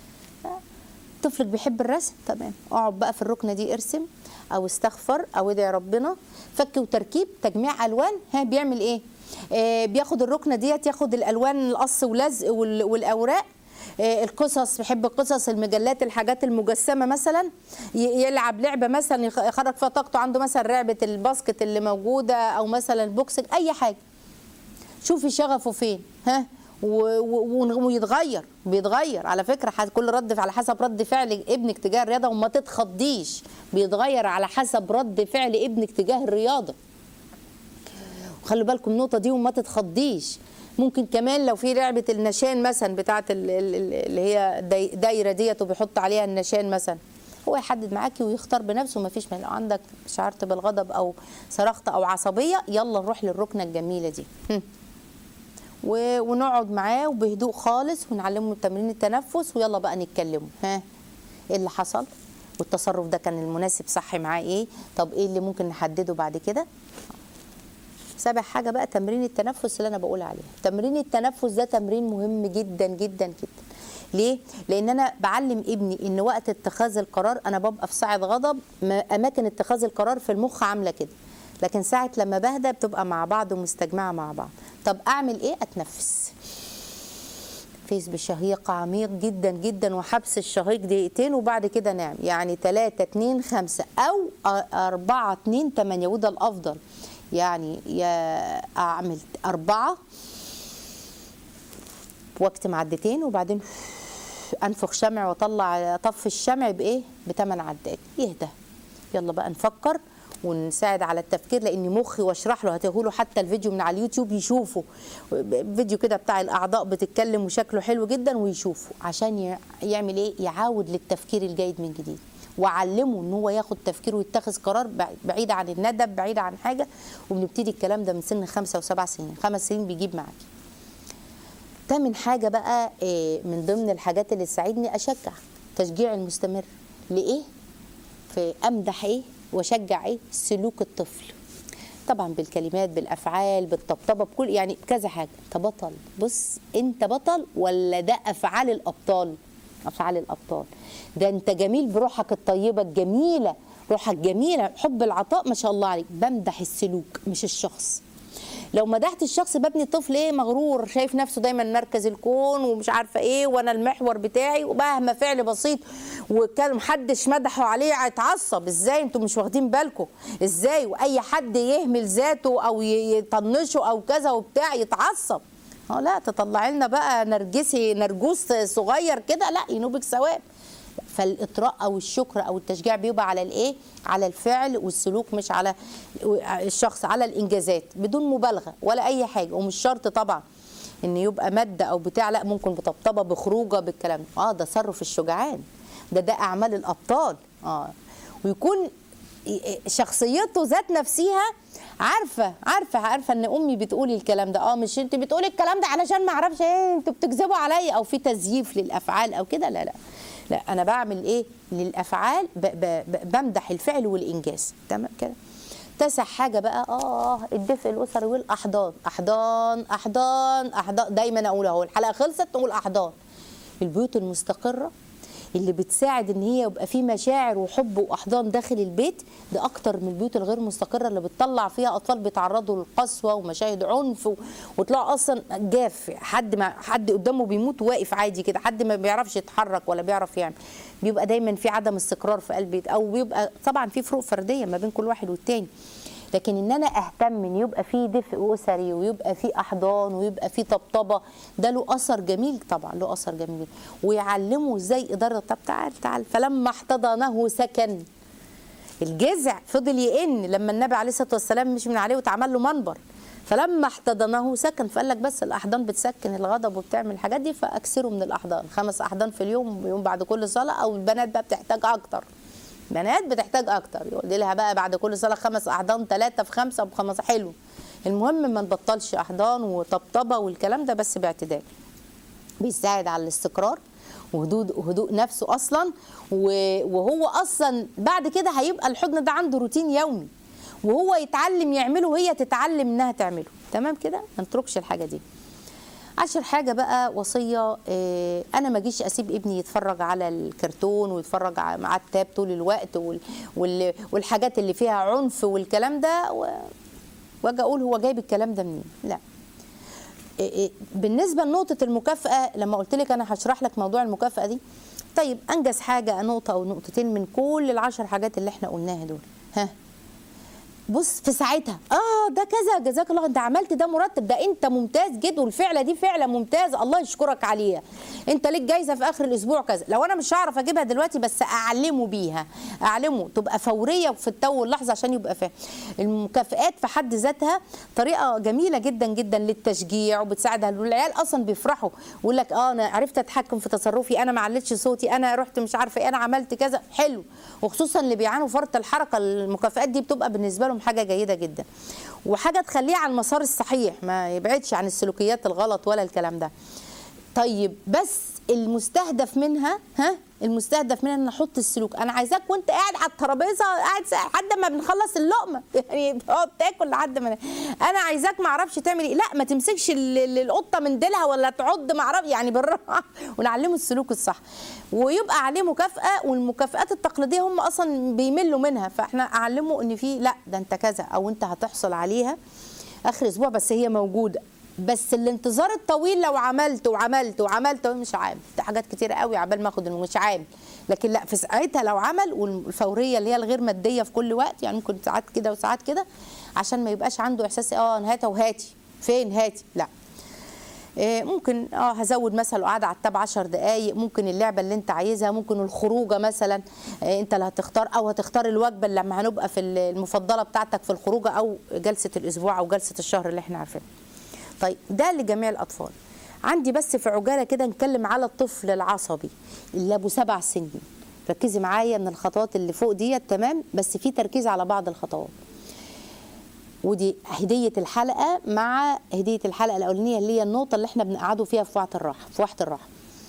طفلك بيحب الرسم تمام اقعد بقى في الركنه دي ارسم او استغفر او ادعي ربنا فك وتركيب تجميع الوان ها بيعمل ايه آه بياخد الركنه ديت ياخد الالوان القص ولزق وال- والاوراق آه، القصص بيحب القصص المجلات الحاجات المجسمه مثلا ي- يلعب لعبه مثلا يخ- يخرج فيها طاقته عنده مثلا لعبه الباسكت اللي موجوده او مثلا البوكسنج اي حاجه شوفي شغفه فين ها و- و- ويتغير بيتغير على فكره ح- كل رد على حسب رد فعل ابنك تجاه الرياضه وما تتخضيش بيتغير على حسب رد فعل ابنك تجاه الرياضه وخلوا بالكم النقطه دي وما تتخضيش ممكن كمان لو في لعبه النشان مثلا بتاعه ال- ال- ال- اللي هي داي- دايره ديت وبيحط عليها النشان مثلا هو يحدد معاكي ويختار بنفسه ما فيش لو عندك شعرت بالغضب او صرخت او عصبيه يلا نروح للركنه الجميله دي هم. و- ونقعد معاه وبهدوء خالص ونعلمه تمرين التنفس ويلا بقى نتكلموا ها ايه اللي حصل والتصرف ده كان المناسب صح معاه ايه طب ايه اللي ممكن نحدده بعد كده سابع حاجه بقى تمرين التنفس اللي انا بقول عليه تمرين التنفس ده تمرين مهم جدا جدا جدا ليه لان انا بعلم ابني ان وقت اتخاذ القرار انا ببقى في ساعه غضب ما- اماكن اتخاذ القرار في المخ عامله كده لكن ساعه لما بهدى بتبقى مع بعض ومستجمعه مع بعض طب اعمل ايه اتنفس فيس بشهيق عميق جدا جدا وحبس الشهيق دقيقتين وبعد كده نعم يعني 3 2 5 او 4 2 8 وده الافضل يعني يا اعمل أربعة واكتم عدتين وبعدين انفخ شمع واطلع اطفي الشمع بايه بثمان عدات يهدى يلا بقى نفكر ونساعد على التفكير لان مخي واشرح له هتقوله حتى الفيديو من على اليوتيوب يشوفه فيديو كده بتاع الاعضاء بتتكلم وشكله حلو جدا ويشوفه عشان ي- يعمل ايه يعود للتفكير الجيد من جديد وعلمه ان هو ياخد تفكير ويتخذ قرار بع- بعيد عن الندب بعيد عن حاجه وبنبتدي الكلام ده من سن خمسة وسبع سنين خمس سنين بيجيب معاكي تامن حاجة بقى إيه، من ضمن الحاجات اللي تساعدني أشجع تشجيع المستمر لإيه؟ في أمدح إيه وأشجع إيه؟ سلوك الطفل طبعا بالكلمات بالافعال بالطبطبه بكل يعني كذا حاجه انت بطل بص انت بطل ولا ده افعال الابطال افعال الابطال ده انت جميل بروحك الطيبه الجميله روحك جميله حب العطاء ما شاء الله عليك بمدح السلوك مش الشخص لو مدحت الشخص ببني الطفل ايه مغرور شايف نفسه دايما مركز الكون ومش عارفه ايه وانا المحور بتاعي ومهما فعل بسيط وكان محدش مدحه عليه هيتعصب ازاي انتوا مش واخدين بالكم ازاي واي حد يهمل ذاته او ي- يطنشه او كذا وبتاع يتعصب اه لا تطلعي لنا بقى نرجسي نرجوس صغير كده لا ينوبك ثواب فالاطراء او الشكر او التشجيع بيبقى على الايه على الفعل والسلوك مش على الشخص على الانجازات بدون مبالغه ولا اي حاجه ومش شرط طبعا ان يبقى ماده او بتاع لا ممكن بطبطبه بخروجه بالكلام ده. اه ده تصرف الشجعان ده ده اعمال الابطال اه ويكون شخصيته ذات نفسها عارفه عارفه عارفه ان امي بتقولي الكلام ده اه مش انت بتقولي الكلام ده علشان ما اعرفش ايه انتوا بتكذبوا عليا او في تزييف للافعال او كده لا لا لا انا بعمل ايه للافعال ب ب ب بمدح الفعل والانجاز تمام كده تسع حاجه بقى اه الدفء الاسري والاحضان احضان احضان احضان دايما اقول اهو الحلقه خلصت نقول احضان البيوت المستقره اللي بتساعد ان هي يبقى في مشاعر وحب واحضان داخل البيت ده اكتر من البيوت الغير مستقره اللي بتطلع فيها اطفال بيتعرضوا للقسوه ومشاهد عنف و- وتلاقوا اصلا جاف حد ما حد قدامه بيموت واقف عادي كده حد ما بيعرفش يتحرك ولا بيعرف يعمل بيبقى دايما في عدم استقرار في قلب البيت او بيبقى طبعا في فروق فرديه ما بين كل واحد والتاني لكن ان انا اهتم ان يبقى في دفء اسري ويبقى في احضان ويبقى في طبطبه ده له اثر جميل طبعا له اثر جميل ويعلمه ازاي اداره طب تعال تعال فلما احتضنه سكن الجذع فضل يئن لما النبي عليه الصلاه والسلام مش من عليه واتعمل له منبر فلما احتضنه سكن فقال لك بس الاحضان بتسكن الغضب وبتعمل الحاجات دي فاكثروا من الاحضان خمس احضان في اليوم يوم بعد كل صلاه او البنات بقى بتحتاج اكتر بنات بتحتاج اكتر يقول لها بقى بعد كل صلاه خمس احضان ثلاثه في خمسه بخمسه حلو المهم ما نبطلش احضان وطبطبه والكلام ده بس باعتدال بيساعد على الاستقرار وهدوء هدوء نفسه اصلا و- وهو اصلا بعد كده هيبقى الحضن ده عنده روتين يومي وهو يتعلم يعمله وهي تتعلم انها تعمله تمام كده ما نتركش الحاجه دي عشر حاجة بقى وصية آه، أنا ما أجيش أسيب ابني يتفرج على الكرتون ويتفرج ع- مع التاب طول الوقت وال- وال- والحاجات اللي فيها عنف والكلام ده و- وأجي أقول هو جايب الكلام ده منين؟ لا إيه إيه بالنسبه لنقطه المكافاه لما قلت لك انا هشرح لك موضوع المكافاه دي طيب انجز حاجه نقطه او نقطتين من كل العشر حاجات اللي احنا قلناها دول ها بص في ساعتها اه ده كذا جزاك الله انت عملت ده مرتب ده انت ممتاز جدا والفعله دي فعله ممتازه الله يشكرك عليها انت ليك جايزه في اخر الاسبوع كذا لو انا مش هعرف اجيبها دلوقتي بس اعلمه بيها اعلمه تبقى فوريه في التو واللحظه عشان يبقى فاهم المكافئات في حد ذاتها طريقه جميله جدا جدا للتشجيع وبتساعد العيال اصلا بيفرحوا يقول لك اه انا عرفت اتحكم في تصرفي انا ما علتش صوتي انا رحت مش عارفه ايه انا عملت كذا حلو وخصوصا اللي بيعانوا فرط الحركه المكافئات دي بتبقى بالنسبه لهم حاجه جيده جدا وحاجه تخليه على المسار الصحيح ما يبعدش عن السلوكيات الغلط ولا الكلام ده طيب بس المستهدف منها ها المستهدف منها ان احط السلوك انا عايزاك وانت قاعد على الترابيزه قاعد سا- لحد ما بنخلص اللقمه يعني بتقعد تاكل لحد ما انا عايزاك ما اعرفش تعمل ايه لا ما تمسكش ال- ال- القطه من ديلها ولا تعض ما اعرف يعني بالراحه ونعلمه السلوك الصح ويبقى عليه مكافاه والمكافئات التقليديه هم اصلا بيملوا منها فاحنا اعلمه ان في لا ده انت كذا او انت هتحصل عليها اخر اسبوع بس هي موجوده بس الانتظار الطويل لو عملت وعملت وعملت مش عامل ده حاجات كتيره قوي عبال ما اخد الم- مش عامل لكن لا في ساعتها لو عمل والفوريه اللي هي الغير ماديه في كل وقت يعني ممكن ساعات كده وساعات كده عشان ما يبقاش عنده احساس اه هاتها وهاتي فين هاتي لا إيه، ممكن اه هزود مثلا قعده على التاب 10 دقائق ممكن اللعبه اللي انت عايزها ممكن الخروجه مثلا إيه، انت اللي هتختار او هتختار الوجبه اللي لما هنبقى في المفضله بتاعتك في الخروجه او جلسه الاسبوع او جلسه الشهر اللي احنا عارفينها طيب ده لجميع الاطفال عندي بس في عجاله كده نتكلم على الطفل العصبي اللي ابو سبع سنين ركزي معايا من الخطوات اللي فوق ديت تمام بس في تركيز على بعض الخطوات ودي هديه الحلقه مع هديه الحلقه الاولانيه اللي هي النقطه اللي احنا بنقعدوا فيها في وقت الراحه في وقت الراحه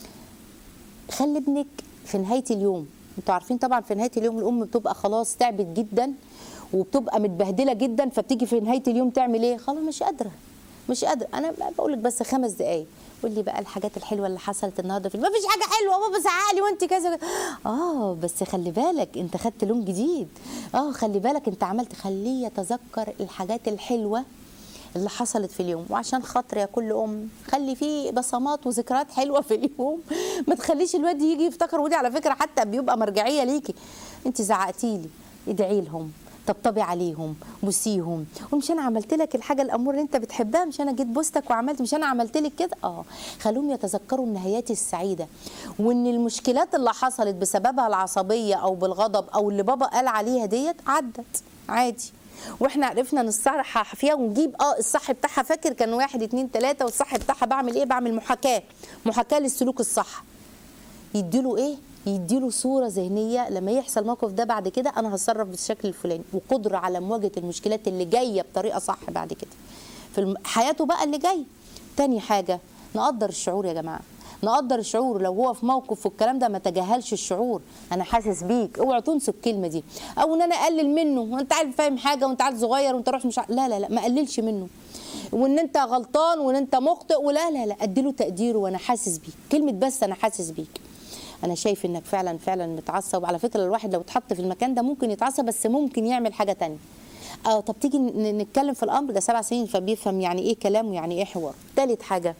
خلي ابنك في نهايه اليوم انتوا عارفين طبعا في نهايه اليوم الام بتبقى خلاص تعبت جدا وبتبقى متبهدله جدا فبتيجي في نهايه اليوم تعمل ايه خلاص مش قادره مش قادره انا بقول لك بس خمس دقايق قول لي بقى الحاجات الحلوه اللي حصلت النهارده في ما فيش حاجه حلوه بابا زعقلي وانت كذا اه بس خلي بالك انت خدت لون جديد اه خلي بالك انت عملت خليه يتذكر الحاجات الحلوه اللي حصلت في اليوم وعشان خاطر يا كل ام خلي فيه بصمات وذكريات حلوه في اليوم ما تخليش الواد يجي يفتكر ودي على فكره حتى بيبقى مرجعيه ليكي انت زعقتي لي ادعي لهم طبطبي عليهم بوسيهم ومش انا عملت لك الحاجه الامور اللي انت بتحبها مش انا جيت بوستك وعملت مش انا عملت لك كده اه خلوهم يتذكروا النهايات السعيده وان المشكلات اللي حصلت بسببها العصبيه او بالغضب او اللي بابا قال عليها ديت عدت عادي واحنا عرفنا نصحح فيها ونجيب اه الصح بتاعها فاكر كان واحد اتنين تلاته والصح بتاعها بعمل ايه بعمل محاكاه محاكاه للسلوك الصح يديله ايه يديله صوره ذهنيه لما يحصل موقف ده بعد كده انا هتصرف بالشكل الفلاني وقدره على مواجهه المشكلات اللي جايه بطريقه صح بعد كده في الم- حياته بقى اللي جاي تاني حاجه نقدر الشعور يا جماعه نقدر الشعور لو هو في موقف والكلام ده ما تجاهلش الشعور انا حاسس بيك اوعى تنسوا الكلمه دي او ان انا اقلل منه وانت عارف فاهم حاجه وانت عارف صغير وانت روح مش عارف. لا لا لا ما اقللش منه وان انت غلطان وان انت مخطئ ولا لا لا اديله تقديره وانا حاسس بيك كلمه بس انا حاسس بيك انا شايف انك فعلا فعلا متعصب على فكره الواحد لو اتحط في المكان ده ممكن يتعصب بس ممكن يعمل حاجه تانية اه طب تيجي ن- نتكلم في الامر ده سبع سنين فبيفهم يعني ايه كلام ويعني ايه حوار تالت حاجه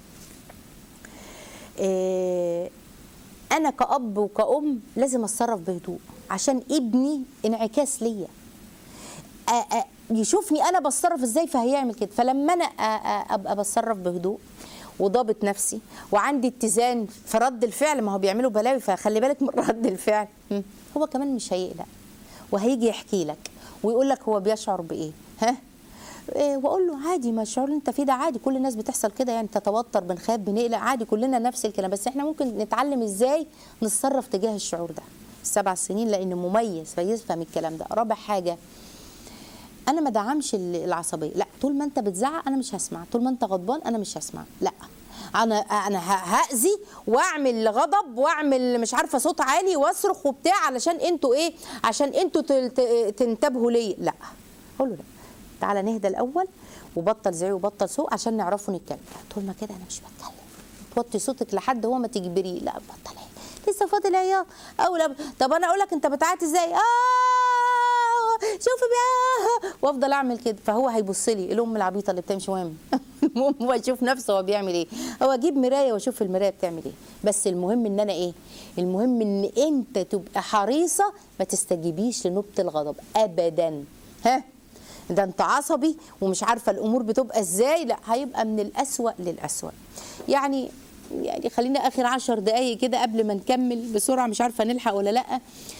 إيه انا كاب وكأم لازم اتصرف بهدوء عشان ابني انعكاس ليا أ- أ- يشوفني انا بتصرف ازاي فهيعمل كده فلما انا أ- أ- ابقى بتصرف بهدوء وضابط نفسي وعندي اتزان في رد الفعل ما هو بيعملوا بلاوي فخلي بالك من رد الفعل م. هو كمان مش هيقلق وهيجي يحكي لك ويقول لك هو بيشعر بايه ها إيه، واقول له عادي ما الشعور اللي انت فيه ده عادي كل الناس بتحصل كده يعني تتوتر بنخاف بنقلق عادي كلنا نفس الكلام بس احنا ممكن نتعلم ازاي نتصرف تجاه الشعور ده السبع سنين لان مميز فيفهم الكلام ده رابع حاجه انا ما دعمش ال- العصبيه لا طول ما انت بتزعق انا مش هسمع طول ما انت غضبان انا مش هسمع لا انا انا ه- هاذي واعمل غضب واعمل مش عارفه صوت عالي واصرخ وبتاع علشان انتوا ايه عشان انتوا تل- ت- تنتبهوا ليا لا اقول له لا تعالى نهدى الاول وبطل زعيق وبطل سوق عشان نعرفوا نتكلم لا، طول ما كده انا مش بتكلم توطي صوتك لحد هو ما تجبريه لا بطل عيط. لسه فاضل عياط او لا طب انا اقول لك انت بتعيط ازاي اه شوفي بقى وافضل اعمل كده فهو هيبص لي الام العبيطه اللي بتمشي مهم المهم هو يشوف نفسه هو بيعمل ايه هو اجيب مرايه واشوف في المرايه بتعمل ايه بس المهم ان انا ايه المهم ان انت تبقى حريصه ما تستجيبيش لنبض الغضب ابدا ها ده انت عصبي ومش عارفه الامور بتبقى ازاي لا هيبقى من الاسوأ للاسوأ يعني يعني خلينا اخر عشر دقايق كده قبل ما نكمل بسرعه مش عارفه نلحق ولا لا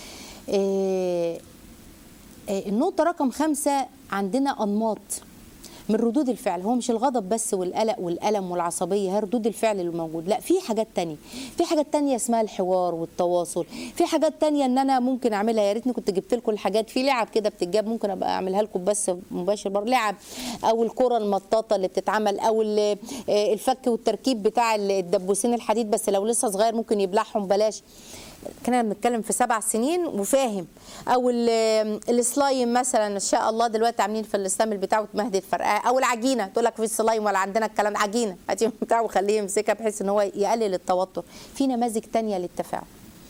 إيه آه، النقطة رقم خمسة عندنا أنماط من ردود الفعل هو مش الغضب بس والقلق والألم والعصبية هي ردود الفعل اللي موجود لا في حاجات تانية في حاجات تانية اسمها الحوار والتواصل في حاجات تانية ان انا ممكن اعملها يا ريتني كنت جبت لكم الحاجات في لعب كده بتتجاب ممكن ابقى اعملها لكم بس مباشر بره لعب او الكرة المطاطة اللي بتتعمل او ال- آه، الفك والتركيب بتاع الدبوسين الحديد بس لو لسه صغير ممكن يبلعهم بلاش كنا بنتكلم في سبع سنين وفاهم او ال- السلايم مثلا ان شاء الله دلوقتي عاملين في الاسلام بتاعه مهدي فرقاه او العجينه تقول لك في السلايم ولا عندنا الكلام ده عجينه هاتي بتاعه وخليه يمسكها بحيث ان هو يقلل التوتر في نماذج تانية للتفاعل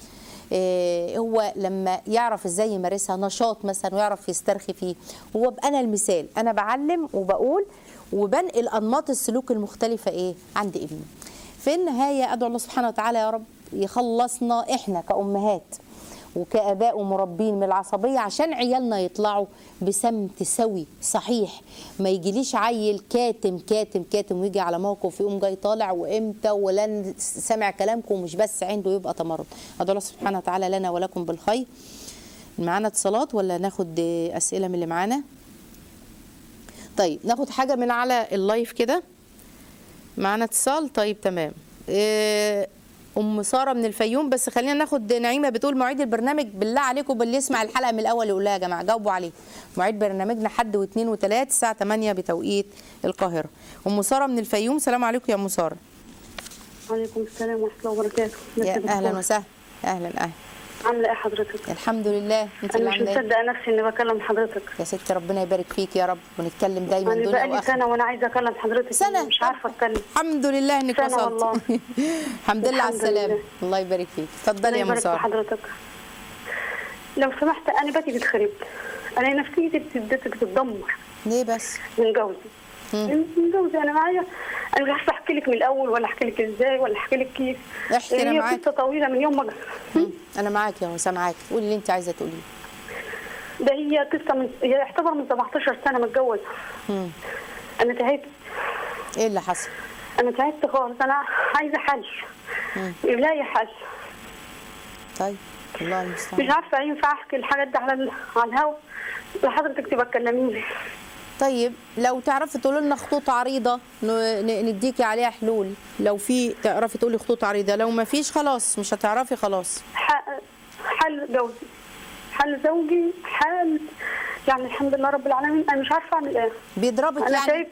إيه هو لما يعرف ازاي يمارسها نشاط مثلا ويعرف يسترخي فيه هو بقى انا المثال انا بعلم وبقول وبنقل انماط السلوك المختلفه ايه عند ابني في النهايه ادعو الله سبحانه وتعالى يا رب يخلصنا احنا كامهات وكاباء ومربين من العصبيه عشان عيالنا يطلعوا بسمت سوي صحيح ما يجيليش عيل كاتم كاتم كاتم ويجي على موقف يقوم جاي طالع وامتى ولن سمع كلامكم ومش بس عنده يبقى تمرد ادعو الله سبحانه وتعالى لنا ولكم بالخير معانا اتصالات ولا ناخد اسئله من اللي معانا طيب ناخد حاجه من على اللايف كده معانا اتصال طيب تمام إيه، ام ساره من الفيوم بس خلينا ناخد نعيمه بتقول مواعيد البرنامج بالله عليكم باللي يسمع الحلقه من الاول يقول لها يا جماعه جاوبوا عليه مواعيد برنامجنا حد واثنين وثلاث الساعه 8 بتوقيت القاهره ام ساره من الفيوم سلام عليكم يا ام ساره وعليكم السلام ورحمة الله وبركاته يا ازيك يا اهلا دكتور؟ وسهلا اهلا اهلا عاملة ايه حضرتك؟ الحمد لله انت اللي أنا مش عامله ايه مصدقة نفسي إني بكلم حضرتك يا ستي ربنا يبارك فيك يا رب ونتكلم دايما أنا دنيا بقالي واخره سنة وأنا عايزة أكلم حضرتك سنة مش عارفة أتكلم الحمد لله انك سنة وصلت والله. الحمد لله على الحمد السلامه لله. الله يبارك فيك اتفضلي الله يا ام يبارك في ساره حضرتك لو سمحت أنا بيتي بتخرب أنا نفسيتي بتبدأ تتدمر ليه بس من جوزي من جوزي أنا معايا أنا مش عارفة أحكي لك من الأول ولا أحكي لك إزاي ولا أحكي لك كيف احكي، أنا هي معاك. قصة طويلة من يوم ما مم. انا معاك يا سامعاك قولي اللي انت عايزه تقوليه ده هي قصة من هي يعتبر من 17 سنة متجوزة مم. أنا تعبت ايه اللي حصل انا تعبت خالص انا عايزه حل لاقي حل طيب الله مش المستعان عارفه ينفع احكي الحاجات دي على ال- على الهوا لحضرتك تبقى تكلميني طيب لو تعرفي تقولي لنا خطوط عريضه ن- ن- نديكي عليها حلول لو في تعرفي تقولي خطوط عريضه لو ما فيش خلاص مش هتعرفي خلاص ح- حل جوزي حل زوجي حل يعني الحمد لله رب العالمين انا مش عارفه اعمل ايه بيضربك انا يعني تعبت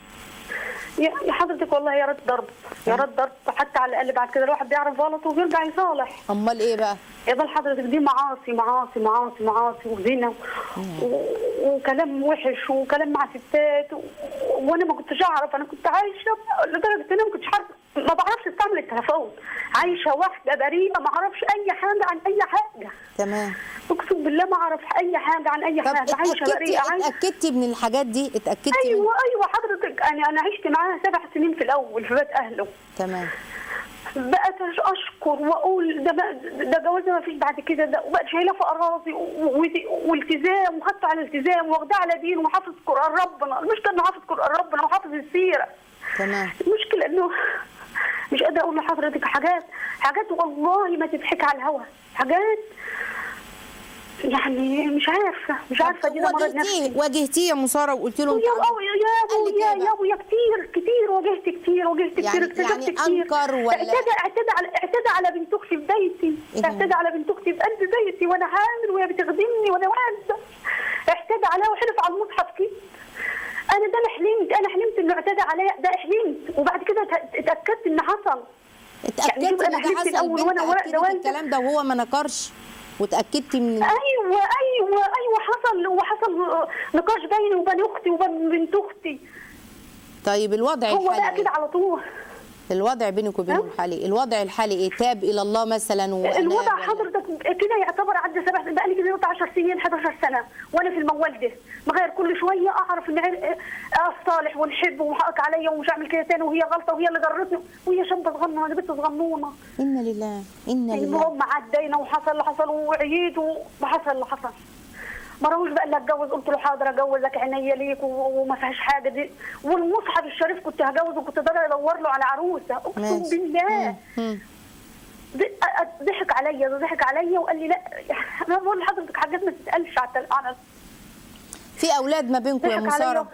يا يا حضرتك والله يا ريت ضرب يا ريت ضرب حتى على الاقل بعد كده الواحد بيعرف غلطه وبيرجع يصالح امال ايه بقى يضل حضرتك دي معاصي معاصي معاصي معاصي وزنا و- وكلام وحش وكلام مع ستات و... وانا ما كنتش اعرف انا كنت عايشه لدرجه ان انا ما كنتش عارفه ما بعرفش استعمل التليفون عايشه واحده بريئه ما اعرفش اي حاجه عن اي حاجه تمام اقسم بالله ما اعرف اي حاجه عن اي طب حاجه عايشه اتاكدتي بريئه عايشه اتاكدتي من الحاجات دي اتاكدتي من... ايوه ايوه حضرتك انا انا عشت معاها سبع سنين في الاول في بيت اهله تمام بقيت اشكر واقول ده بقى- ده جواز ما فيش بعد كده ده وبقت شايله في اراضي و- و- والتزام وخدته على التزام واخداه على دين وحافظ قران ربنا المشكله انه حافظ قران ربنا وحافظ السيره تمام المشكله انه مش قادره اقول لحضرتك حاجات حاجات والله ما تضحك على الهوا حاجات يعني مش عارفه مش عارفه دي ده مرض نفسي واجهتيه واجهتيه يا مساره وقلت له يا ابو يا ابو قال لك يا إيه بقى؟ يا ابو يا كتير كتير واجهت كتير واجهت يعني- كتير اكتشفت يعني كتير أنكر ولا- اعتدى اعتدى على اعتدى على بنت اختي في بيتي إيه ده؟ اعتدى على بنت اختي في قلب بيتي وانا حامل وهي بتخدمني وانا والده اعتدى عليها وحلف على المصحف كده انا ده انا حلمت انا حلمت انه اعتدى عليا ده حلمت وبعد كده ات- اتاكدت ان حصل اتاكدت شوف أنا ان ده حلفت حصل الأول بنت وأنا ورق اكدت دوالي. الكلام ده وهو ما نكرش وتاكدتي من ايوه ايوه ايوه حصل وحصل نقاش بيني وبين اختي وبين بنت اختي طيب الوضع هو بقى الحالي كده إيه؟ على طول الوضع بينك وبينه ها؟ الحالي الوضع الحالي ايه تاب الى الله مثلا وأناب الوضع ولا- حضرتك كده يعتبر عدى سبع بقى لي كده 10 سنين 11 سنه وانا في الموال ده مغير كل شويه اعرف ان عيل- اصالح ونحب وحقك عليا ومش هعمل كده تاني وهي غلطه وهي اللي جرتني وهي شابه صغننه انا بنت صغنونه انا لله انا لله المهم عدينا وحصل اللي حصل وعييت وحصل اللي حصل ما راهوش بقى اللي اتجوز قلت له حاضر اجوزك عينيا ليك و- وما فيهاش حاجه دي والمصحف الشريف كنت هجوز وكنت ضارب ادور له على عروسه اقسم ماشي. بالله مم. ض- أ- ضحك عليا ضحك عليا وقال لي لا انا بقول لحضرتك حاجات ما تتقالش على التل- على في اولاد ما بينكم يا ضحك عليا مساره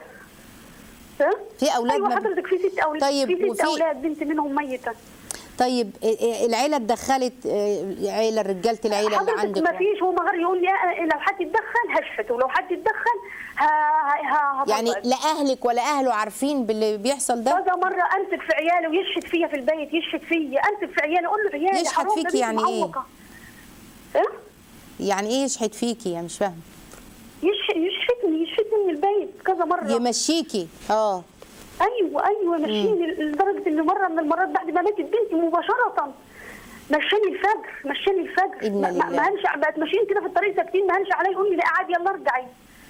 ها؟ في أولاد ايوه ما- حضرتك في ست اولاد طيب، في ست وفي- اولاد بنت منهم ميته طيب إيه- إيه العيله اتدخلت إيه، عيله رجاله العيله اللي حضرتك عندك ما فيش هو مغير يقول لي آه، لو حد اتدخل هشفت ولو حد اتدخل ه... ه... ه... يعني هطلق. لا اهلك ولا اهله عارفين باللي بيحصل ده كذا مره امسك في عيالي ويشهد فيا في البيت يشهد فيا امسك في عيالي اقول له عيالي يشهد حرام ده فيكي بنتي يعني إيه؟ معوقة. ايه يعني ايه يشحت فيكي يعني مش فاهم يش- يشفتني يشفتني من البيت كذا مره يمشيكي اه ايوه ايوه مشيني لدرجه ان مره من المرات بعد ما ماتت بنتي مباشره مشاني الفجر مشاني الفجر إنا ما- ما لله. ما هنش بقت ماشيين كده في الطريق ساكتين ما هنش عليا يقول لي لا عادي يلا ارجعي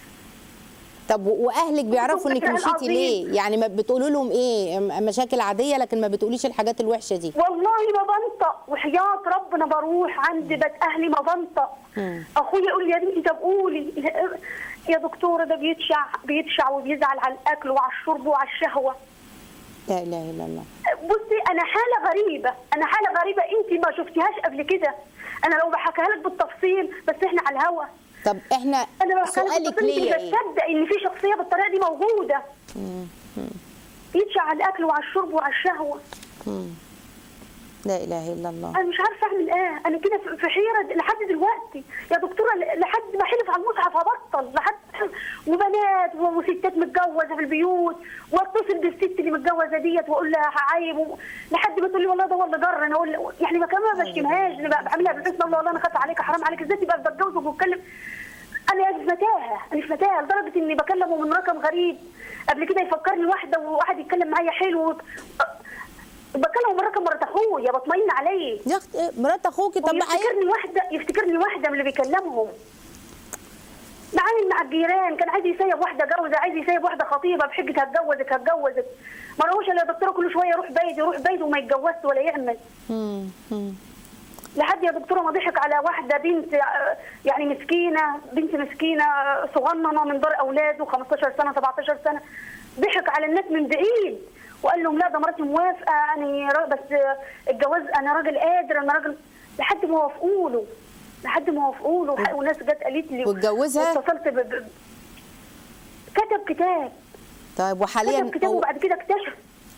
طب و- واهلك بيعرفوا انك العظيم. مشيتي ليه يعني ما بتقولوا لهم ايه م- مشاكل عاديه لكن ما بتقوليش الحاجات الوحشه دي والله ما بنطق وحياة ربنا بروح عند بيت اهلي ما بنطق اخويا يقول لي يا بنتي طب قولي يا دكتوره ده بيتشع بيتشع وبيزعل على الاكل وعلى الشرب وعلى الشهوه لا اله الا الله بصي انا حاله غريبه انا حاله غريبه انت ما شفتيهاش قبل كده انا لو بحكيها لك بالتفصيل بس احنا على الهوا طب احنا انا لو بحكيها لك سؤالك بالتفصيل ليا انت مش ايه بتصدق ان في شخصيه بالطريقه دي موجوده يتشع على الاكل وعلى الشرب وعلى الشهوه لا اله الا الله انا مش عارفه اعمل ايه انا كده في- في حيره لحد دلوقتي يا دكتوره ل- لحد ما حلف على المصحف هبطل لحد وبنات و- وستات متجوزه في البيوت واتصل بالست اللي متجوزه ديت واقول لها عيب و... لحد ما تقول لي والله ده والله جر انا اقول لها- يعني ما كمان ما بشتمهاش انا بعملها بالحسن الله والله انا خايفه عليك حرام عليك ازاي تبقى بتجوز وبتكلم انا في متاهه انا في متاهه لدرجه اني بكلمه من رقم غريب قبل كده يفكرني واحده وواحد يتكلم معايا حلو بكلمه من رقم مرات اخويا بطمئن عليه يا اخت إيه، مرات اخوكي طب ما هي- يفتكرني واحده يفتكرني واحده من اللي بيكلمهم معامل مع الجيران كان عايز يسيب واحده جوزه عايز يسيب واحده خطيبه بحجه هتجوزك هتجوزك ما راهوش الا يا دكتوره كل شويه يروح بيت يروح بيت وما يتجوزش ولا يعمل مم، مم. لحد يا دكتوره ما ضحك على واحده بنت آه، يعني مسكينه بنت مسكينه آه، صغننه من دار اولاده 15 سنه 17 سنه ضحك على الناس من بعيد وقال لهم لا ده مراتي موافقه يعني را- بس آه، الجواز انا راجل قادر انا راجل لحد ما وافقوا له لحد ما وافقوا له وح- وناس جت قالت لي واتجوزها؟ واتصلت ب... ب... كتب كتاب طيب وحاليا كتب كتاب هو- وبعد كده اكتشف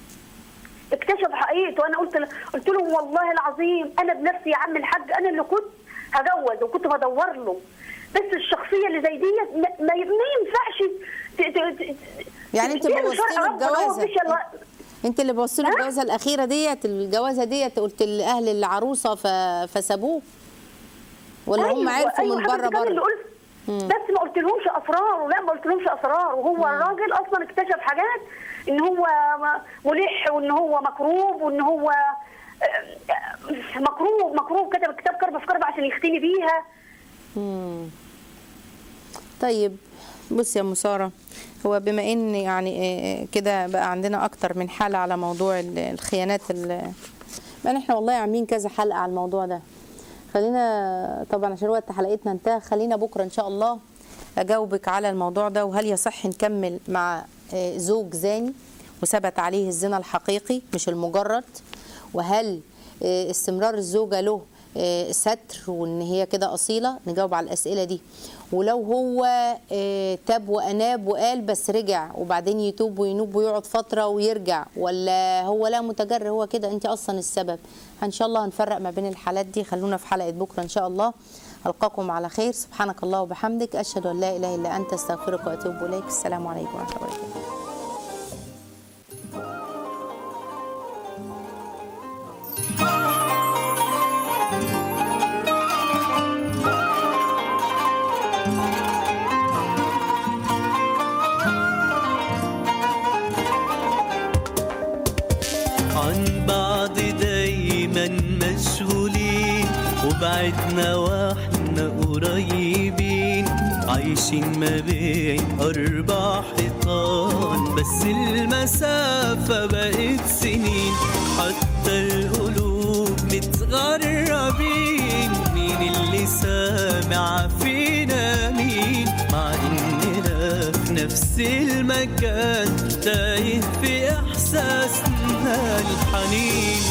اكتشف حقيقته وانا قلت له قلت لهم والله العظيم انا بنفسي يا عم الحاج انا اللي كنت هجوز وكنت بدور له بس الشخصيه اللي زي ديت ما, ما ما ينفعش ت- ت- ت- يعني انت تعمل بوظتي شرع له ربنا، هو الجوازه مفيش إلا- انت اللي بوظتي له ها؟ الجوازه الاخيره ديت الجوازه ديت قلت لاهل العروسه ف... فسابوه ولا هم عرفوا من بره حضرتك أنا اللي بره قلت بس ما قلت لهمش اسرار لا ما قلت لهمش اسرار وهو الراجل اصلا اكتشف حاجات ان هو ملح وان هو مكروب وان هو آه، آه، مكروب مكروب كتب كتاب كربه في كربه عشان يختني بيها مم. طيب بص يا مسارة هو بما ان يعني آه، كده بقى عندنا اكتر من حالة على موضوع ال- الخيانات ال- بقى احنا والله عاملين كذا حلقة على الموضوع ده خلينا طبعا عشان وقت حلقتنا انتهى خلينا بكرة ان شاء الله اجاوبك على الموضوع ده وهل يصح نكمل مع آه، زوج زاني وثبت عليه الزنا الحقيقي مش المجرد وهل آه، استمرار الزوجة له آه، ستر وان هي كده اصيله نجاوب على الاسئله دي ولو هو آه، تاب واناب وقال بس رجع وبعدين يتوب وينوب ويقعد فتره ويرجع ولا هو لا متجرئ هو كده انت اصلا السبب ان شاء الله هنفرق ما بين الحالات دي خلونا في حلقه بكره ان شاء الله القاكم على خير سبحانك الله وبحمدك اشهد ان لا اله الا انت استغفرك واتوب اليك السلام عليكم ورحمه الله وبركاته عن بعض دايما مشغولين وبعدنا واحنا قريبين عايشين ما بين أربع حيطان بس المسافة بقت سنين حتى القلوب متغربين مين اللي سامع فينا مين مع إننا في نفس المكان تايه في إحساسنا الحنين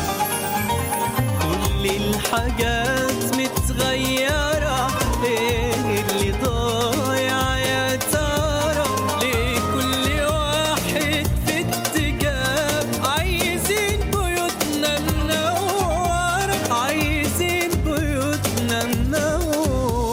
كل الحاجات متغيرة ايه اللي ضايع يا ترى ليه كل واحد في اتجاه عايزين بيوتنا منورة عايزين بيوتنا منورة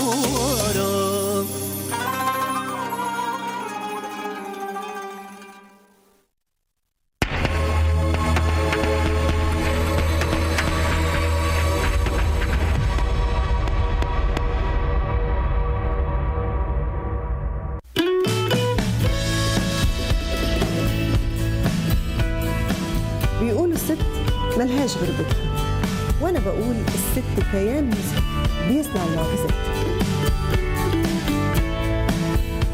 بيقولوا الست ملهاش غير بيتها وانا بقول الست كيان مسلم بيصنع المعجزات